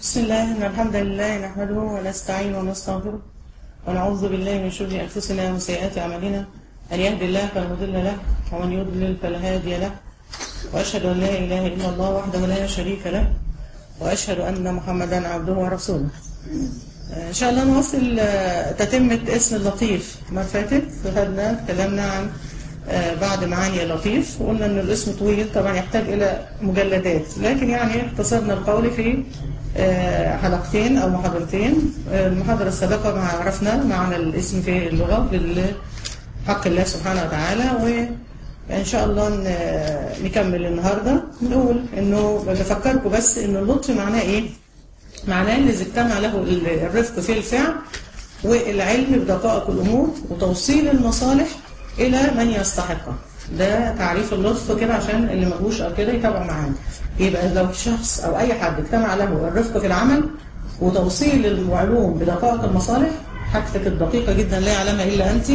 بسم الله إن الحمد لله نحمده ونستعين ونستغفره ونعوذ بالله من شرور أنفسنا ومن سيئات أعمالنا أن يهد الله فلا مضل له ومن يضلل فلا هادي له وأشهد أن لا إله إلا الله وحده لا شريك له وأشهد أن محمدا عبده ورسوله إن شاء الله نواصل آه، تتمة اسم اللطيف ما فاتت خدنا اتكلمنا عن آه، بعض معاني اللطيف وقلنا ان الاسم طويل طبعا يحتاج الى مجلدات لكن يعني اختصرنا القول في آه، حلقتين او محاضرتين آه، المحاضرة السابقة ما عرفنا معنى الاسم في اللغة بالحق الله سبحانه وتعالى وان شاء الله ن- نكمل النهاردة نقول انه بفكركم بس ان اللطف معناه ايه معناه ان إذا اجتمع له الرفق في الفعل والعلم بدقائق الامور وتوصيل المصالح الى من يستحقها ده تعريف اللطف كده عشان اللي مجهوش او كده يتابع معانا يبقى لو شخص او اي حد اجتمع له الرفق في العمل وتوصيل العلوم بدقائق المصالح حاجتك الدقيقه جدا لا يعلمها الا انت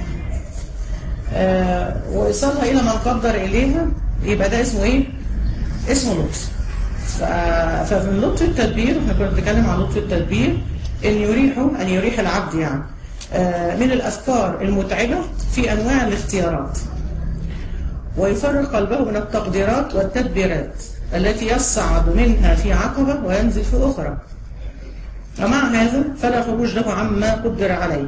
آه وايصالها الى من قدر اليها يبقى ده اسمه ايه اسمه لطف ف- فمن لطف التدبير احنا كنا بنتكلم عن لطف التدبير ان يريحه ان يريح العبد يعني آه، من الافكار المتعبه في انواع الاختيارات ويفرغ قلبه من التقديرات والتدبيرات التي يصعد منها في عقبه وينزل في اخرى ومع هذا فلا خروج له عما قدر عليه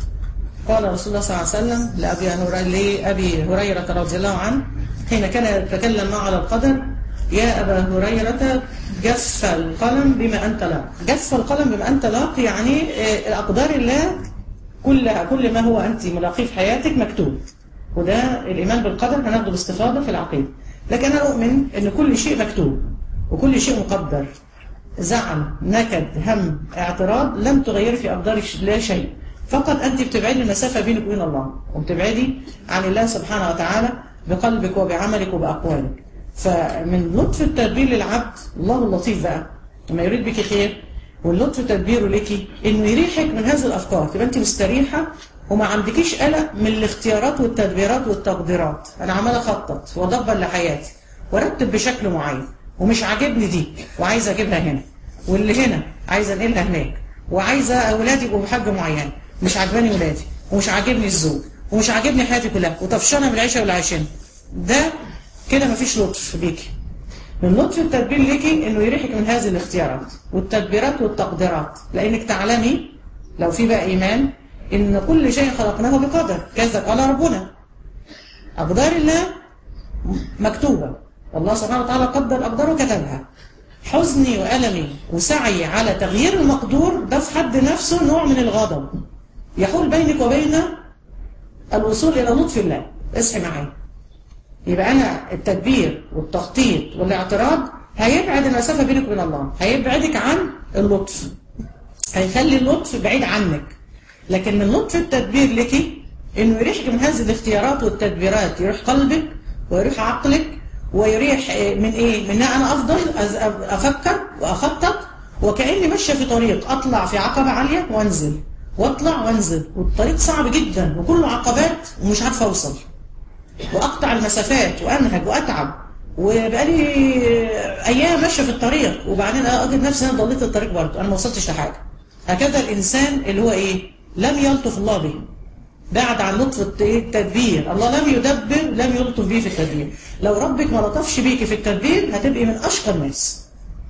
قال رسول الله صلى الله عليه وسلم لأبي هريرة, لأبي هريرة رضي الله عنه حين كان يتكلم معه على القدر يا أبا هريرة جف القلم بما أنت لاق جف القلم بما أنت لاق يعني آه، الأقدار الله كلها كل ما هو أنت ملاقيه في حياتك مكتوب وده الإيمان بالقدر هناخده باستفاضة في العقيدة لكن أنا أؤمن أن كل شيء مكتوب وكل شيء مقدر زعل نكد هم اعتراض لم تغيري في أقدار لا شيء فقط أنت بتبعدي المسافة بينك وبين الله وبتبعدي عن الله سبحانه وتعالى بقلبك وبعملك وبأقوالك فمن لطف التدبير للعبد الله اللطيف بقى لما يريد بك خير واللطف تدبيره لك انه يريحك من هذه الافكار تبقى انت مستريحه وما عندكيش قلق من الاختيارات والتدبيرات والتقديرات انا عماله اخطط وادبر لحياتي وارتب بشكل معين ومش عاجبني دي وعايزه اجيبها هنا واللي هنا عايزه انقلها هناك وعايزه اولادي يبقوا بحاجه معينه مش عاجباني ولادي ومش عاجبني الزوج ومش عاجبني حياتي كلها وطفشانه من العيشه واللي عايشينها ده كده مفيش لطف بيكي من لطف التدبير ليكي انه يريحك من هذه الاختيارات والتدبيرات والتقديرات لانك تعلمي لو في بقى ايمان ان كل شيء خلقناه بقدر كذا قال ربنا اقدار الله مكتوبه الله سبحانه وتعالى قدر الاقدار وكتبها حزني والمي وسعي على تغيير المقدور ده في حد نفسه نوع من الغضب يحول بينك وبين الوصول الى لطف الله اصحي معايا يبقى انا التدبير والتخطيط والاعتراض هيبعد المسافه بينك وبين الله هيبعدك عن اللطف هيخلي اللطف بعيد عنك لكن من لطف التدبير لك انه يريحك من هذه الاختيارات والتدبيرات يريح قلبك ويريح عقلك ويريح آه، من ايه من ان انا افضل أز- افكر واخطط وكاني ماشيه في طريق اطلع في عقبه عاليه وانزل واطلع وانزل والطريق صعب جدا وكله عقبات ومش عارفه اوصل واقطع المسافات وانهج واتعب وبقالي ايام ماشيه في الطريق وبعدين اجد نفسي انا ضليت الطريق برضه انا ما وصلتش لحاجه هكذا الانسان اللي هو ايه لم يلطف الله به بعد عن لطف الت- التدبير الله لم يدبر لم يلطف به في التدبير لو ربك ما لطفش بيكي في التدبير هتبقي من اشقى الناس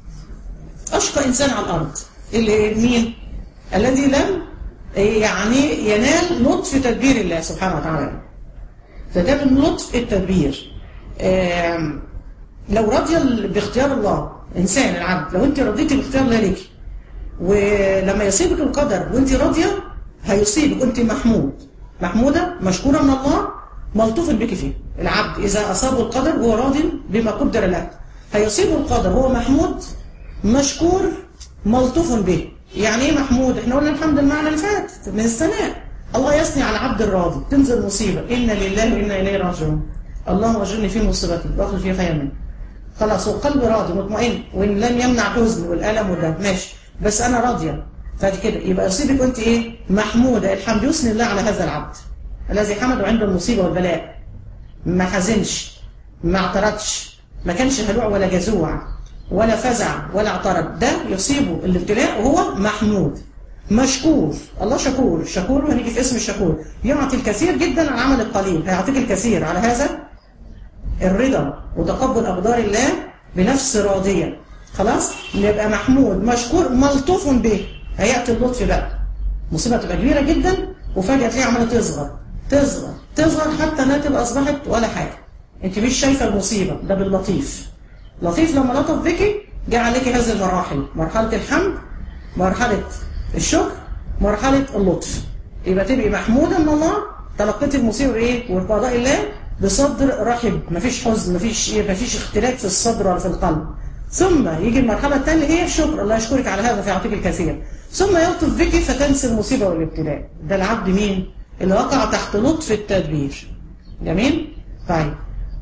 اشقى انسان على الارض اللي مين الذي لم يعني ينال لطف تدبير الله سبحانه وتعالى فده من لطف التدبير آم، لو راضيه ال- باختيار الله انسان العبد لو انت رضيتي باختيار الله ليكي ولما يصيبك القدر وانت راضيه هيصيبك انت محمود محموده مشكوره من الله ملطوف بك فيه العبد اذا اصابه القدر وهو راض بما قدر له هيصيبه القدر وهو محمود مشكور ملطوف به يعني ايه محمود احنا قلنا الحمد لله اللي فات من الثناء الله يثني على العبد الراضي تنزل مصيبه انا لله وانا اليه راجعون اللهم اجرني في مصيبتي واخلف في خير منها خلاص هو قلبي راضي مطمئن وان لم يمنع حزن والالم وده ماشي بس انا راضيه فدي كده يبقى يصيبك انت ايه محموده الحمد يثني الله على هذا العبد الذي حمده عند المصيبه والبلاء ما حزنش ما اعترضش ما كانش هلوع ولا جزوع ولا فزع ولا اعترض ده يصيبه الابتلاء وهو محمود مشكور الله شكور الشكور هنيجي في اسم الشكور يعطي الكثير جدا عن عمل القليل هيعطيك الكثير على هذا الرضا وتقبل أقدار الله بنفس راضية خلاص يبقى محمود مشكور ملطوف به هيأتي اللطف بقى مصيبة تبقى كبيرة جدا وفجأة تلاقيها عمالة تصغر تصغر تصغر حتى انها تبقى أصبحت ولا حاجة انت مش شايفة المصيبة ده باللطيف لطيف لما لطف بك جاء عليك هذه المراحل مرحلة الحمد مرحلة الشكر مرحلة اللطف يبقى تبقي محمودة من الله تلقيت المصيبة ايه وقضاء الله بصدر رحب مفيش حزن مفيش ايه مفيش اختلاف في الصدر ولا في القلب ثم يجي المرحلة الثانية هي الشكر الله يشكرك على هذا فيعطيك الكثير ثم يلطف بك فتنسى المصيبة والابتلاء ده العبد مين اللي وقع تحت لطف التدبير جميل طيب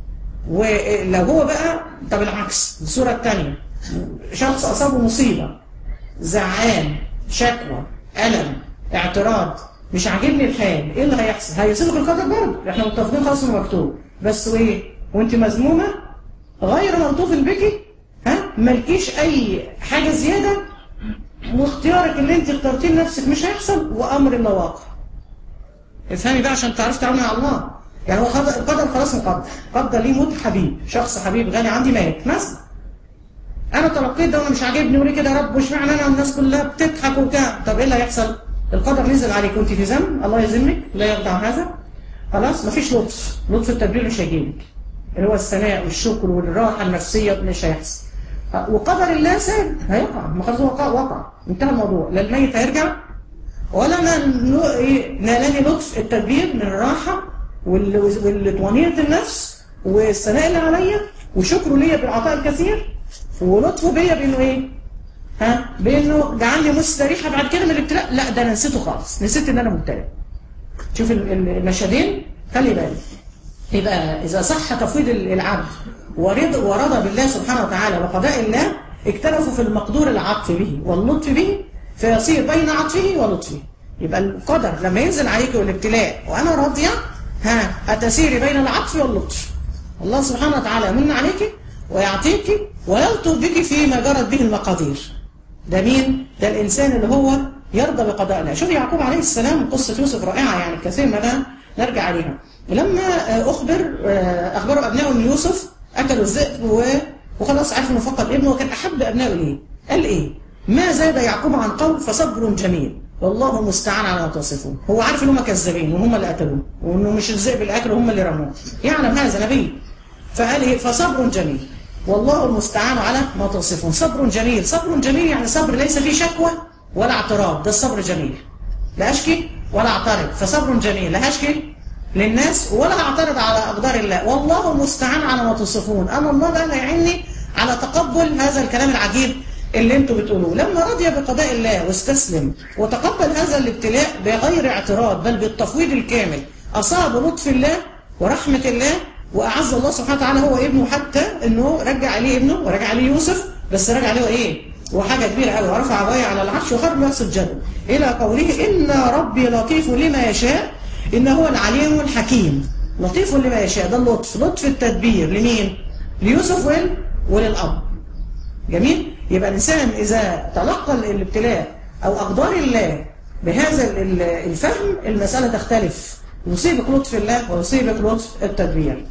ولو هو بقى طب العكس الصورة الثانية شخص أصابه مصيبة زعان شكوى ألم اعتراض مش عاجبني الحال ايه اللي هيحصل هيصيبك القدر برضه احنا متفقين خلاص انه مكتوب بس وايه وانت مذمومه غير ملطوف بك ها مالكيش اي حاجه زياده واختيارك اللي انت اخترتيه لنفسك مش هيحصل وامر الله واقع افهمي بقى عشان تعرفي تعاملي مع الله يعني هو القدر خلاص مقدر قدر ليه موت حبيب شخص حبيب غالي عندي مات مثلا انا تلقيت ده وانا مش عاجبني وليه كده يا رب وش معنى انا والناس كلها بتضحك وبتاع طب ايه اللي هيحصل القدر نزل عليك وانت في ذنب الله يذمك لا يرضى عن هذا خلاص مفيش لطف لطف التدبير مش هيجيلك اللي هو الثناء والشكر والراحه النفسيه مش هيحصل وقدر الله سهل هيقع ما خلاص وقع وقع انتهى الموضوع لا الميت هيرجع ولا انا نالني لطف التدبير من الراحه والطمانينه النفس والثناء اللي عليا وشكره ليا بالعطاء الكثير ولطفه بيا بانه ايه ها بانه جعلني مستريحه بعد كده من الابتلاء لا ده انا نسيته خالص نسيت ان انا مبتلى شوف المشهدين خلي بالك يبقى اذا صح تفويض العبد ورضى ورضى بالله سبحانه وتعالى وقضاء الله اكترفوا في المقدور العطف به واللطف به فيصير بين عطفه ولطفه يبقى القدر لما ينزل عليك والابتلاء وانا راضيه ها اتسيري بين العطف واللطف الله سبحانه وتعالى يمن عليك ويعطيك ويلطف بك فيما جرت به المقادير ده مين؟ ده الإنسان اللي هو يرضى بقضاء الله شوف يعقوب عليه السلام قصة يوسف رائعة يعني كثير منها نرجع عليها لما أخبر أخبروا أبنائه أن يوسف أكلوا الذئب وخلاص عرفوا أنه فقد ابنه وكان أحب أبنائه إليه قال إيه؟ ما زاد يعقوب عن قول فصبر جميل والله المستعان على ما تصفون هو عارف ان هم كذابين وهم اللي قتلوه وانه مش الذئب اللي اكله هم اللي رموه يعلم هذا نبي فقال ايه فصبر جميل والله المستعان على ما تصفون صبر جميل صبر جميل يعني صبر ليس فيه شكوى ولا اعتراض ده الصبر جميل لا أشكي ولا أعترض فصبر جميل لا أشكي للناس ولا أعترض على أقدار الله والله المستعان على ما تصفون أنا الله بقى لا يعيني على تقبل هذا الكلام العجيب اللي انتوا بتقولوه لما رضي بقضاء الله واستسلم وتقبل هذا الابتلاء بغير اعتراض بل بالتفويض الكامل أصاب لطف الله ورحمة الله وأعز الله سبحانه وتعالى هو ابنه حتى انه رجع عليه ابنه ورجع عليه يوسف بس رجع عليه ايه وحاجة كبيرة قوي ورفع ابويه على العرش وخرج من الجبل إلى قوله إن ربي لطيف لما يشاء إن هو العليم الحكيم لطيف لما يشاء ده اللطف لطف التدبير لمين ليوسف وال وللأب جميل يبقى الإنسان إذا تلقى الابتلاء أو أقدار الله بهذا الفهم المسألة تختلف يصيبك لطف الله ويصيبك لطف التدبير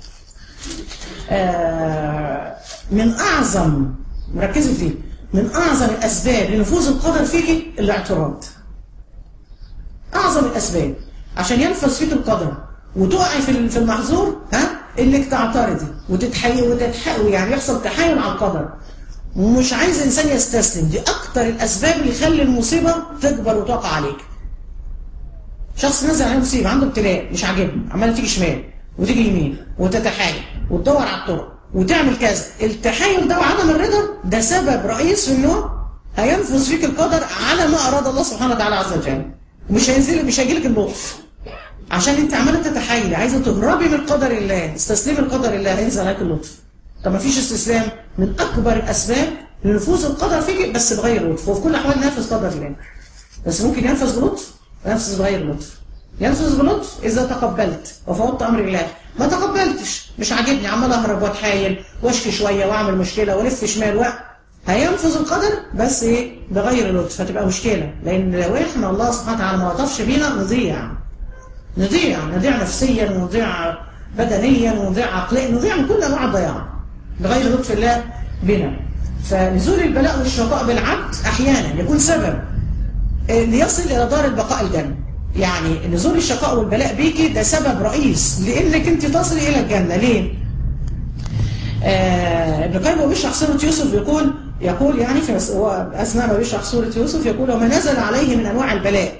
آه من أعظم مركزوا فيه من أعظم الأسباب لنفوذ القدر فيك الاعتراض أعظم الأسباب عشان ينفذ فيك القدر وتقعي في في المحظور ها انك تعترضي وتتحي وتتحاول يعني يحصل تحايل على القدر ومش عايز انسان يستسلم دي اكتر الاسباب اللي يخلي المصيبه تكبر وتقع عليك شخص نزل عليه مصيبه عنده ابتلاء مش عاجبني عماله تيجي شمال وتيجي يمين وتتحايل وتدور على الطرق وتعمل كذا التحايل ده وعدم الرضا ده سبب رئيس في انه هينفذ فيك القدر على ما اراد الله سبحانه وتعالى عز وجل ومش هينزل مش هيجيلك اللطف عشان انت عماله تتحايلي عايزه تهربي من قدر الله تستسلمي لقدر الله هينزل عليك اللطف طب ما فيش استسلام من اكبر الاسباب لنفوذ القدر فيك بس بغير لطف وفي كل الاحوال نافذ قدر الله بس ممكن ينفذ بلطف وينفذ بغير لطف ينفذ بلطف اذا تقبلت وفوضت امر الله ما تقبلتش مش عاجبني عمال اهرب واتحايل واشكي شويه واعمل مشكله والف شمال و... هينفذ القدر بس ايه بغير لطف فتبقى مشكله لان لو احنا الله سبحانه وتعالى ما لطفش بينا نضيع نضيع نضيع نفسيا ونضيع بدنيا ونضيع عقليا نضيع من كل انواع الضياع بغير لطف الله بنا فنزول البلاء والشقاء بالعبد احيانا يكون سبب ليصل الى دار البقاء الجنه يعني نزول الشقاء والبلاء بيكي ده سبب رئيس لانك انت تصلي الى الجنه ليه آه ابن القيم بيشرح سوره يوسف يقول يقول يعني في اثناء ما بيشرح سوره يوسف يقول وما نزل عليه من انواع البلاء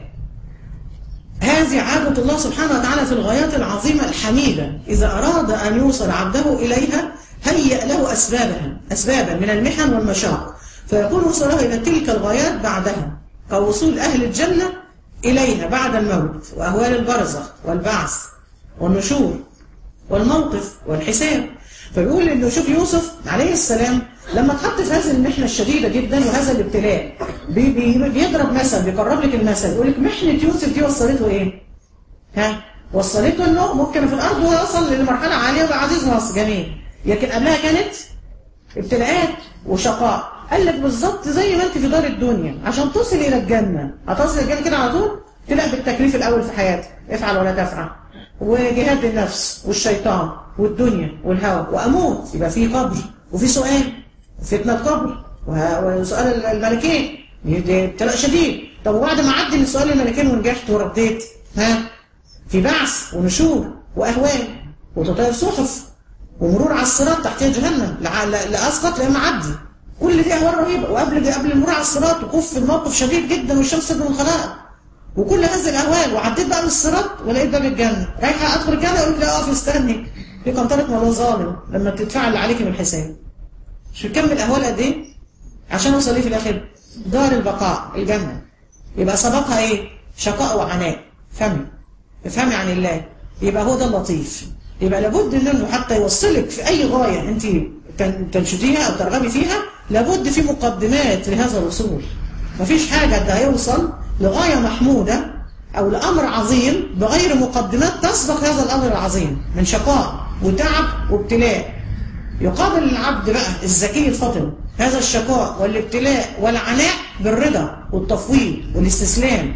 هذه عادة الله سبحانه وتعالى في الغايات العظيمة الحميدة إذا أراد أن يوصل عبده إليها هيأ له أسبابها أسبابا من المحن والمشاق فيكون وصله إلى تلك الغايات بعدها أو وصول أهل الجنة إليها بعد الموت وأهوال البرزخ والبعث والنشور والموقف والحساب فبيقول إنه شوف يوسف عليه السلام لما اتحط في هذه المحنة الشديدة جدا وهذا الابتلاء بي بي بيضرب مثل بيقرب لك المثل يقول لك محنة يوسف دي وصلته ايه؟ ها؟ وصلته انه ممكن في الارض ويوصل لمرحلة عالية ويبقى عزيز مصر جميل لكن قبلها كانت ابتلاءات وشقاء قال لك بالظبط زي ما انت في دار الدنيا عشان تصل الى الجنة هتصل الجنة كده على طول تلاقي بالتكليف الاول في حياتك افعل ولا تفعل وجهاد النفس والشيطان والدنيا والهوى واموت يبقى في قبر وفي سؤال فتنة قبر وسؤال الملكين ابتلاء شديد طب وبعد ما عدي من سؤال الملكين ونجحت ورديت ها في بعث ونشور واهوال وتطير صحف ومرور على الصراط تحتها جهنم لا اسقط لا اما عدي كل دي اهوال رهيبه وقبل قبل المرور على الصراط وقوف في الموقف شديد جدا والشمس من الخلائق وكل هذه الاهوال وعديت بقى من الصراط ولقيت باب الجنه رايحه ادخل الجنه يقول لي اقف استني في قنطره ولا ظالم لما تدفع اللي عليك من الحساب مش بكمل اهوال قد ايه عشان اوصل ايه في الاخر دار البقاء الجنه يبقى سبقها ايه شقاء وعناء فهمي افهمي عن الله يبقى هو ده اللطيف يبقى لابد انه حتى يوصلك في اي غايه انت تنشديها او ترغبي فيها لابد في مقدمات لهذا الوصول مفيش حاجه ده هيوصل لغايه محموده او لامر عظيم بغير مقدمات تسبق هذا الامر العظيم من شقاء وتعب وابتلاء يقابل العبد بقى الذكي الفطن هذا الشقاء والابتلاء والعناء بالرضا والتفويض والاستسلام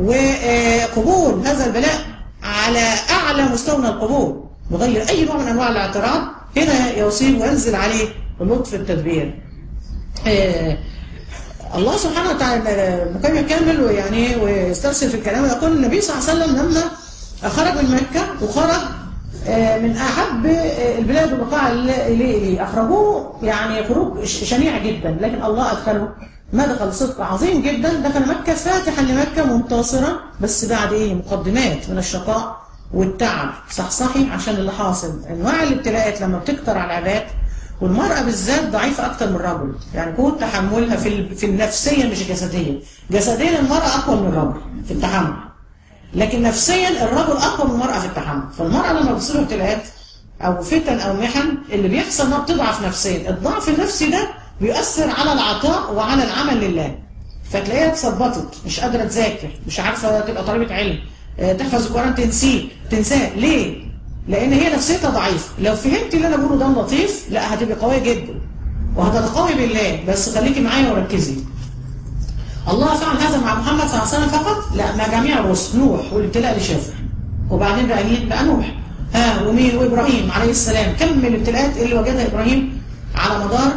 وقبول هذا البلاء على أعلى مستوى من القبول بغير أي نوع من أنواع الاعتراض هنا يصيب وينزل عليه لطف التدبير الله سبحانه وتعالى مكان يكمل ويعني ويسترسل في الكلام ويقول النبي صلى الله عليه وسلم لما خرج من مكة وخرج من أحب البلاد والبقاع اللي أخرجوه يعني خروج شنيع جدا لكن الله أدخله مدخل صدق عظيم جدا دخل مكة فاتحا لمكة منتصرة بس بعد إيه مقدمات من الشقاء والتعب صحصحي عشان اللي حاصل أنواع الابتلاءات لما بتكتر على العباد والمرأة بالذات ضعيفة أكتر من الرجل يعني قوة تحملها في في النفسية مش الجسدية جسديا المرأة أقوى من الرجل في التحمل لكن نفسيا الرجل اقوى من المراه في التحمل فالمراه لما بتصير ابتلاءات او فتن او محن اللي بيحصل انها بتضعف نفسيا الضعف النفسي ده بيؤثر على العطاء وعلى العمل لله فتلاقيها اتثبطت مش قادره تذاكر مش عارفه تبقى طالبه علم تحفظ القران تنسيه تنساه ليه لان هي نفسيتها ضعيفه لو فهمتي اللي انا بقوله ده لطيف لا هتبقى قويه جدا وهتتقوي بالله بس خليكي معايا وركزي الله فعل هذا مع محمد صلى الله عليه وسلم فقط لا مع جميع الرسل نوح والابتلاء اللي شافه وبعدين بقى مين بقى نوح ها ومين وابراهيم عليه السلام كم من الابتلاءات اللي وجدها ابراهيم على مدار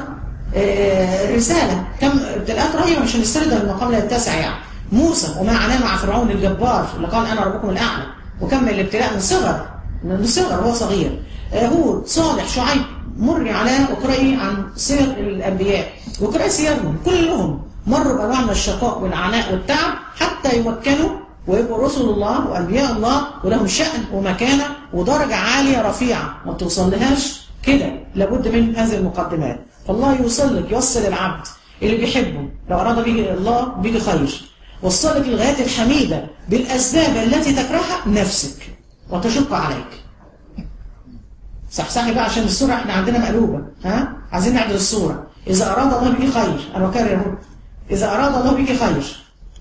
الرساله كم ابتلاءات رهيبه مش هنستردها المقام لا يتسع يعني موسى وما عناه مع فرعون الجبار اللي قال انا ربكم الاعلى وكم من الابتلاء من صغر من صغر وهو صغير هود صالح شعيب مري على اقرأي عن سير الانبياء واقرأي سيرهم كلهم مروا بأنواع من الشقاء والعناء والتعب حتى يمكنوا ويبقوا رسل الله وأنبياء الله ولهم شأن ومكانة ودرجة عالية رفيعة ما توصلهاش كده لابد من هذه المقدمات فالله يوصل لك يوصل العبد اللي بيحبه لو أراد به الله بيجي خير وصل لك للغايات الحميدة بالأسباب التي تكرهها نفسك وتشق عليك صحصحي بقى عشان الصورة احنا عندنا مقلوبة ها عايزين نعدل الصورة إذا أراد الله بك خير أنا بكرر إذا أراد الله بك خير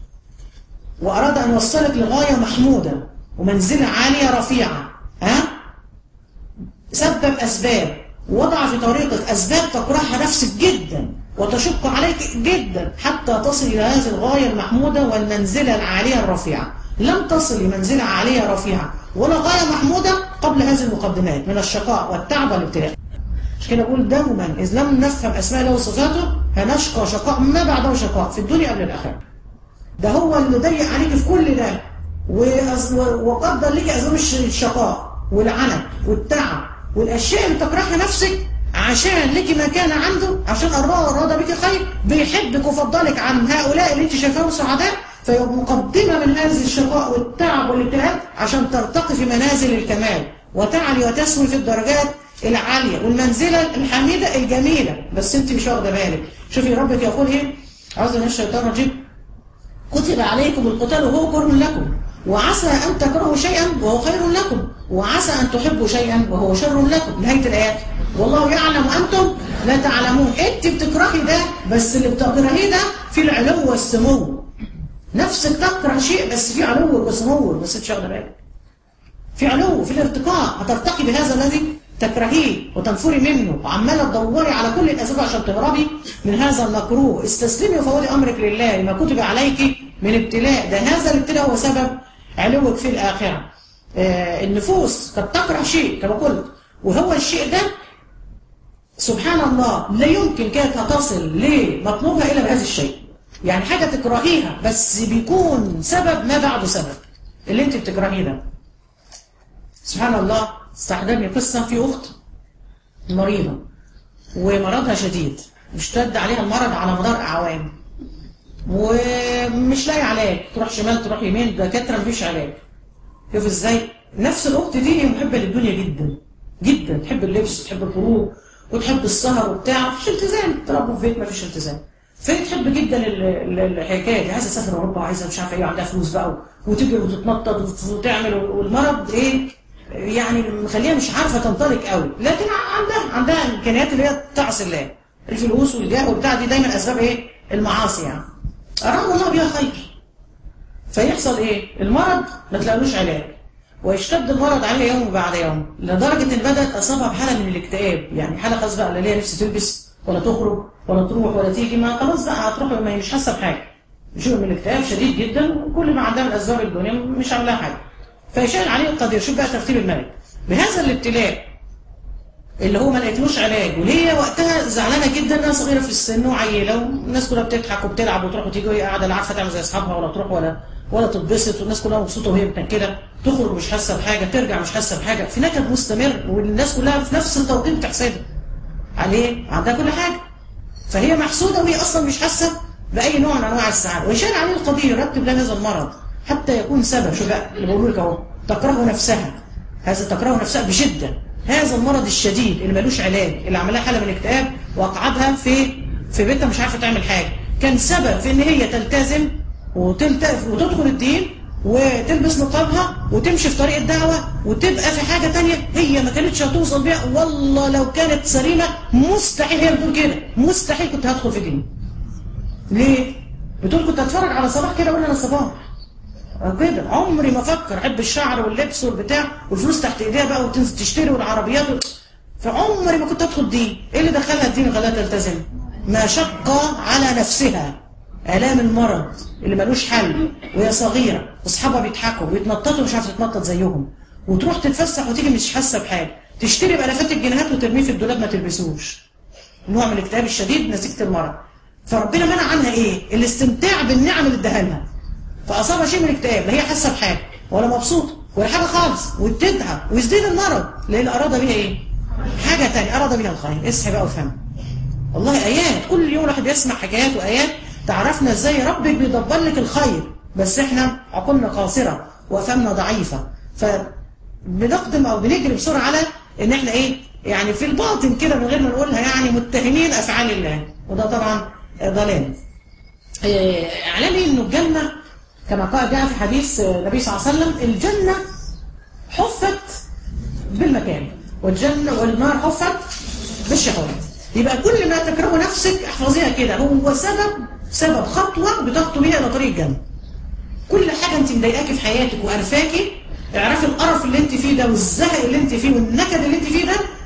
وأراد أن يوصلك لغاية محمودة ومنزلة عالية رفيعة ها سبب أسباب وضع في طريقك أسباب تكرهها نفسك جدا وتشق عليك جدا حتى تصل إلى هذه الغاية المحمودة والمنزلة العالية الرفيعة لم تصل لمنزلة عالية رفيعة ولا غاية محمودة قبل هذه المقدمات من الشقاء والتعب والابتلاء مش كده بقول دوما إذ لم نفهم أسماء الله وصفاته هنشقى شقاء ما بعده شقاء في الدنيا قبل الآخرة ده هو اللي ضيق عليك في كل ده وقدر لك أسباب الشقاء والعنت والتعب والأشياء اللي تكرهها نفسك عشان لك مكان عنده عشان الله أراد بك خير بيحبك وفضلك عن هؤلاء اللي انت شايفاهم سعداء فهي مقدمة من هذه الشقاء والتعب والابتلاء عشان ترتقي في منازل الكمال وتعلي وتسوي في الدرجات العالية والمنزلة الحميدة الجميلة بس انت مش واخده بالك شوفي ربك يقول ايه عاوز من الشيطان الرجيم كتب عليكم القتال وهو كره لكم وعسى أن تكرهوا شيئا وهو خير لكم وعسى أن تحبوا شيئا وهو شر لكم نهاية الآيات والله يعلم وأنتم لا تعلمون أنت بتكرهي ده بس اللي بتكرهيه ده في العلو والسمو نفسك تكره شيء بس في علو وسمو بس انت واخده بالك في علو في الارتقاء هترتقي بهذا الذي تكرهيه وتنفري منه وعمالة تدوري على كل الأسباب عشان تهربي من هذا المكروه استسلمي وفوضي أمرك لله لما كتب عليك من ابتلاء ده هذا الابتلاء هو سبب علوك في الآخرة آه النفوس قد تكره شيء كما قلت وهو الشيء ده سبحان الله لا يمكن كانت هتصل لمطلوبها إلا بهذا الشيء يعني حاجة تكرهيها بس بيكون سبب ما بعده سبب اللي انت بتكرهيه ده سبحان الله استحضرني قصة في أخت مريضة ومرضها شديد اشتد عليها المرض على مدار أعوام ومش لاقي علاج تروح شمال تروح يمين دكاترة مفيش علاج شوف ازاي نفس الأخت دي هي محبة للدنيا جدا جدا تحب اللبس وتحب الخروج وتحب السهر وبتاع مفيش التزام تربوا في بيت مفيش التزام فهي تحب جدا الحكايه دي عايزه تسافر اوروبا وعايزه مش عارفه ايه وعندها فلوس بقى وتجري وتتنطط وتعمل والمرض ايه يعني مخليها مش عارفه تنطلق قوي لكن عندها عندها امكانيات اللي هي تعصي الله الفلوس والجاه وبتاع دي دايما اسباب ايه المعاصي يعني اراد الله بيها خير فيحصل ايه المرض ما تلاقلوش علاج ويشتد المرض عليها يوم بعد يوم لدرجه ان بدات اصابها بحاله من الاكتئاب يعني حاله خلاص بقى لا ليها نفس تلبس ولا تخرج ولا تروح ولا تيجي ما خلاص بقى هتروح ما هي مش حاسه بحاجه شوف من الاكتئاب شديد جدا وكل ما عندها من اسباب الدنيا مش عاملاها حاجه فيشاء عليه القدير شوف بقى ترتيب الملك بهذا الابتلاء اللي هو ما لقيتلوش علاج وهي وقتها زعلانه جدا انها صغيره في السن وعيله والناس كلها بتضحك وبتلعب وتروح وتيجي وهي قاعده لا عارفه تعمل زي اصحابها ولا تروح ولا ولا تتبسط والناس كلها مبسوطه وهي متنكده تخرج مش حاسه بحاجه ترجع مش حاسه بحاجه في نكد مستمر والناس كلها في نفس التوقيت بتحسدها عليه عندها كل حاجه فهي محسوده وهي اصلا مش حاسه باي نوع من انواع السعاده ويشار عليه القدير يرتب لها هذا المرض حتى يكون سبب شو بقى اللي بقول لك اهو تكره نفسها هذا تكره نفسها بشده هذا المرض الشديد اللي ملوش علاج اللي عملها حاله من الاكتئاب واقعدها في في بيتها مش عارفه تعمل حاجه كان سبب في ان هي تلتزم وتلتف وتدخل الدين وتلبس نقابها وتمشي في طريق الدعوة وتبقى في حاجة تانية هي ما كانتش هتوصل بيها والله لو كانت سليمة مستحيل هي بتقول كده مستحيل كنت هدخل في دين ليه؟ بتقول كنت هتفرج على صباح كده اقول انا صباح كده عمري ما افكر احب الشعر واللبس والبتاع والفلوس تحت ايديها بقى وتنزل تشتري والعربيات و... فعمري ما كنت ادخل دين ايه اللي دخلها الدين خلاها تلتزم ما شق على نفسها آلام المرض اللي ملوش حل وهي صغيرة واصحابها بيضحكوا ويتنططوا مش عارفه تتنطط زيهم وتروح تتفسح وتيجي مش حاسه بحاجه تشتري بآلافات الجنيهات وترميه في الدولاب ما تلبسوش نوع من الاكتئاب الشديد نتيجه المرض فربنا منع عنها ايه الاستمتاع بالنعم اللي اداها لها فاصابها شيء من الاكتئاب لا هي حاسه بحاجه ولا مبسوطه ولا حاجه خالص وتتعب ويزيد المرض لان اراد بيها ايه حاجه ثانيه اراد بيها الخير اصحي بقى وافهم والله ايات كل يوم الواحد بيسمع حكايات وايات تعرفنا ازاي ربك بيدبر لك الخير بس احنا عقولنا قاصره وافهامنا ضعيفه فبنقدم او بنجري بسرعه على ان احنا ايه يعني في الباطن كده من غير ما نقولها يعني متهمين افعال الله وده طبعا ضلال اعلامي انه الجنه كما قال جاء في حديث النبي صلى الله عليه وسلم الجنه حفت بالمكان والجنه والنار حفت بالشهوات يبقى كل ما تكرهه نفسك احفظيها كده هو سبب سبب خطوه بتخطو بيها الى طريق الجنه كل حاجه انت مضايقاكي في حياتك وقرفاكي اعرفي القرف اللي انت فيه ده والزهق اللي انت فيه والنكد اللي انت فيه ده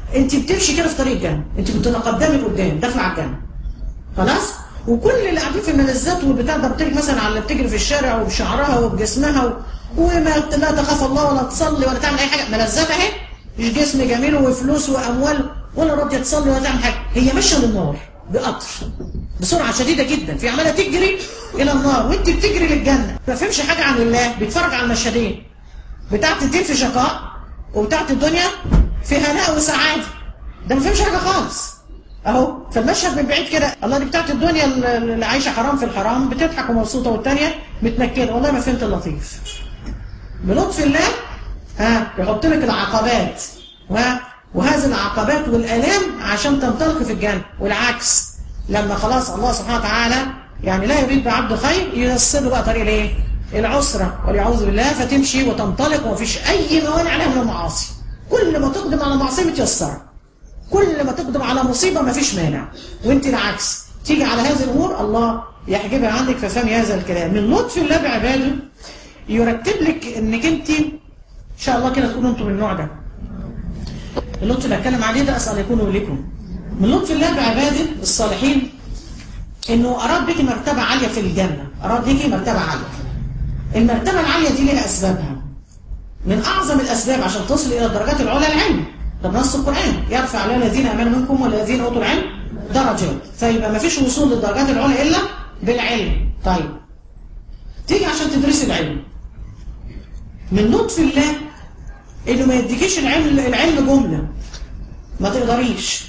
انت بتمشي كده في طريق الجنه انت بتتقدمي لقدام داخله على الجنه خلاص وكل اللي قاعدين في الملذات والبتاع ده بتيجي مثلا على اللي بتجري في الشارع وبشعرها وبجسمها و... وما لا تخاف الله ولا تصلي ولا تعمل اي حاجه ملذات اهي مش جسم جميل وفلوس واموال ولا راضيه تصلي ولا تعمل حاجه هي ماشيه للنار بقطر بسرعه شديده جدا في عماله تجري الى النار وانت بتجري للجنه ما فهمش حاجه عن الله بيتفرج على المشهدين بتاعت الدين في شقاء وبتاعت الدنيا في هناء وسعاده ده ما فهمش حاجه خالص اهو فالمشهد من بعيد كده الله دي بتاعت الدنيا اللي عايشه حرام في الحرام بتضحك ومبسوطه والثانيه متنكده والله ما فهمت اللطيف بلطف الله ها يحط لك العقبات وهذه العقبات والالام عشان تنطلق في الجنه والعكس لما خلاص الله سبحانه وتعالى يعني لا يريد بعبد خير ييسر له بقى طريق الايه؟ العسره والعياذ بالله فتمشي وتنطلق ومفيش اي موانع عليها من المعاصي كل ما تقدم على معصيه متيسره كل ما تقدم على مصيبه مفيش مانع وانت العكس تيجي على هذه الامور الله يحجبها عنك ففهمي هذا الكلام من لطف الله بعباده يرتب لك انك انت ان شاء الله كده تكونوا انتم من النوع ده اللطف اللي هتكلم عليه ده اسال يكونوا لكم من لطف الله بعباده الصالحين انه اراد بك مرتبه عاليه في الجنه اراد بك مرتبه عاليه المرتبه العاليه دي لها اسبابها من اعظم الاسباب عشان تصل الى الدرجات العلى العلم ده نص القران يرفع الله الذين امنوا منكم والذين اوتوا العلم درجات فيبقى ما فيش وصول للدرجات العلى الا بالعلم طيب تيجي عشان تدرسي العلم من لطف الله انه ما يديكيش العلم العلم جمله ما تقدريش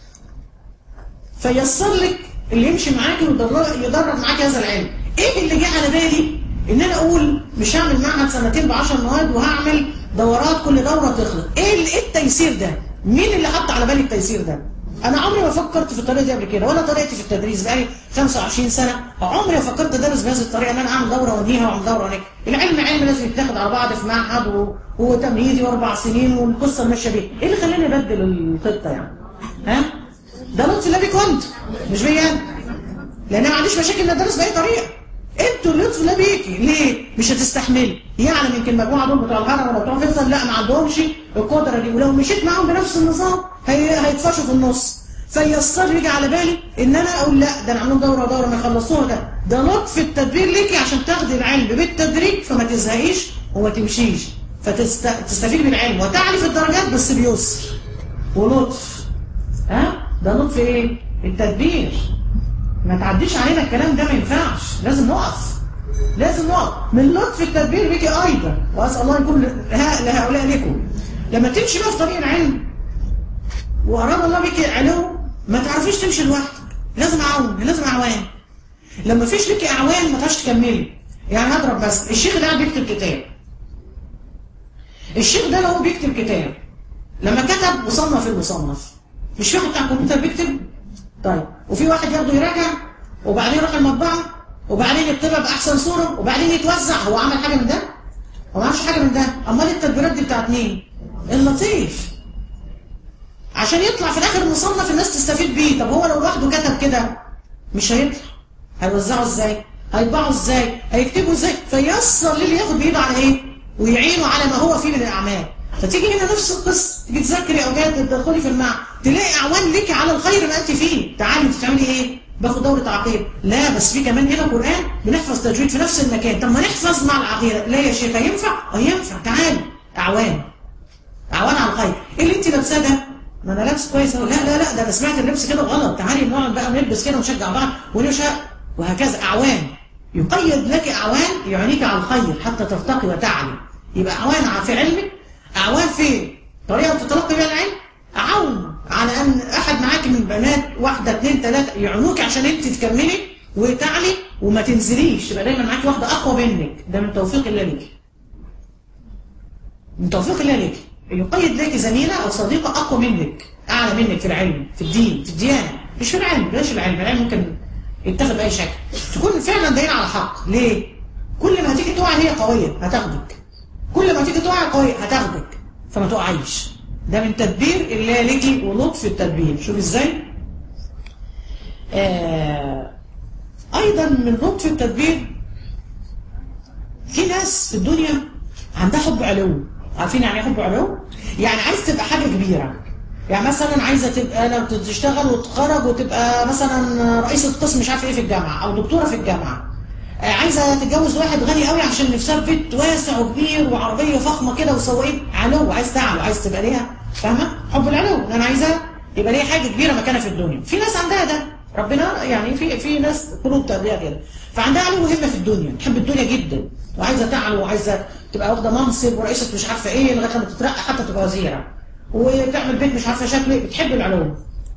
فيسر لك اللي يمشي معاكي ويدرب معاكي هذا العلم ايه اللي جه على بالي ان انا اقول مش هعمل معهد سنتين ب 10 مواد وهعمل دورات كل دوره تخلص ايه ايه التيسير ده مين اللي حط على بالي التيسير ده انا عمري ما فكرت في الطريقه دي قبل كده ولا طريقتي في التدريس بقالي 25 سنه عمري ما فكرت ادرس بهذه الطريقه ان انا اعمل دوره وانهيها واعمل دوره وانهيها العلم علم لازم يتاخد على بعض في معهد و... وتمهيدي واربع سنين والقصه ماشيه بيه ايه اللي خلاني ابدل الخطه يعني ها ده لطف الله بيك كنت مش بيا انا لان انا ما عنديش مشاكل ان ادرس باي طريقه انتوا اللي لطف الله بيكي ليه مش هتستحملي يعني يمكن المجموعه دول بتوع الهرم ولا بتوع فيصل لا ما عندهمش القدره دي ولو مشيت معاهم بنفس النظام هي... هيتفشوا في النص فيسر يجي على بالي ان انا اقول لا ده انا عاملين دوره ودوره ما يخلصوها ده ده لطف التدبير ليكي عشان تاخدي العلم بالتدريج فما تزهقيش وما تمشيش فتستفيد من العلم وتعلي في الدرجات بس بيسر ولطف ها ده لطف ايه التدبير ما تعديش علينا الكلام ده ما ينفعش لازم نقف لازم نقف من لطف التدبير بك ايضا واسال الله يكون لهؤلاء لكم لما تمشي بقى في طريق العلم واراد الله بك علو ما تعرفيش تمشي لوحدك لازم اعون لازم اعوان لما فيش لك اعوان ما تعرفش تكملي يعني هضرب بس الشيخ ده بيكتب كتاب الشيخ ده لو بيكتب كتاب لما كتب وصنف المصنف مش في واحد بتاع الكمبيوتر بيكتب طيب وفي واحد ياخده يراجع وبعدين يروح المطبعه وبعدين يكتبها باحسن صوره وبعدين يتوزع هو عمل حاجه من ده هو ما عملش حاجه من ده امال التدبيرات دي بتاعت مين اللطيف عشان يطلع في الاخر مصنف الناس تستفيد بيه طب هو لو لوحده كتب كده مش هيطلع هيوزعه ازاي هيطبعه ازاي هيكتبه ازاي فيسر للي ياخد بايده على ايه ويعينه على ما هو فيه من الاعمال فتيجي هنا نفس القصه تيجي تذاكري او جايه تدخلي في المعهد تلاقي اعوان ليك على الخير ما انت فيه تعالي انت بتعملي ايه باخد دوره عقيده لا بس في كمان هنا قران بنحفظ تجويد في نفس المكان طب ما نحفظ مع العقيده لا يا شيخه ينفع اه ينفع تعالي اعوان اعوان على الخير ايه اللي انت لابساه ده ما انا لابس كويس لا لا لا ده انا سمعت اللبس كده غلط تعالي نقعد بقى نلبس كده ونشجع بعض ونشهق وهكذا اعوان يقيد لك اعوان يعينيك على الخير حتى ترتقي وتعلي يبقى اعوان في علمك اعوان في طريقه تتلقي بها العلم اعون على ان احد معاك من بنات واحده اثنين ثلاثه يعينوك عشان انت تكملي وتعلي وما تنزليش يبقى دايما معاكي واحده اقوى منك ده من توفيق الله ليك من توفيق الله ليك يقيد لك زميله او صديقه اقوى منك اعلى منك في العلم في الدين في الديانه مش في العلم بلاش العلم العلم ممكن يتاخد باي شكل تكون فعلا دايره على حق ليه كل ما هتيجي تقع هي قويه هتاخدك كل ما تيجي تقع قويه هتاخدك فما تقعيش ده من تدبير الله ليكي ولطف التدبير شوف ازاي آه ايضا من لطف التدبير في ناس في الدنيا عندها حب علو عارفين يعني ايه حب علو يعني عايز تبقى حاجه كبيره يعني مثلا عايزه تبقى لو تشتغل وتتخرج وتبقى مثلا رئيسه قسم مش عارفه ايه في الجامعه او دكتوره في الجامعه آه، عايزه تتجوز واحد غني قوي عشان نفسها في بيت واسع وكبير وعربيه فخمه كده وسواقين علو عايز تعلو عايز تبقى ليها فاهمه حب العلو انا عايزه يبقى ليها حاجه كبيره مكانها في الدنيا في ناس عندها ده ربنا يعني في في ناس قلوب تربيه كده فعندها علو مهمه في الدنيا تحب الدنيا جدا وعايزه تعلو وعايزه تبقى واخده منصب ورئيسه مش عارفه ايه لغايه لما تترقى حتى تبقى وزيره وتعمل بيت مش عارفه شكله ايه بتحب العلو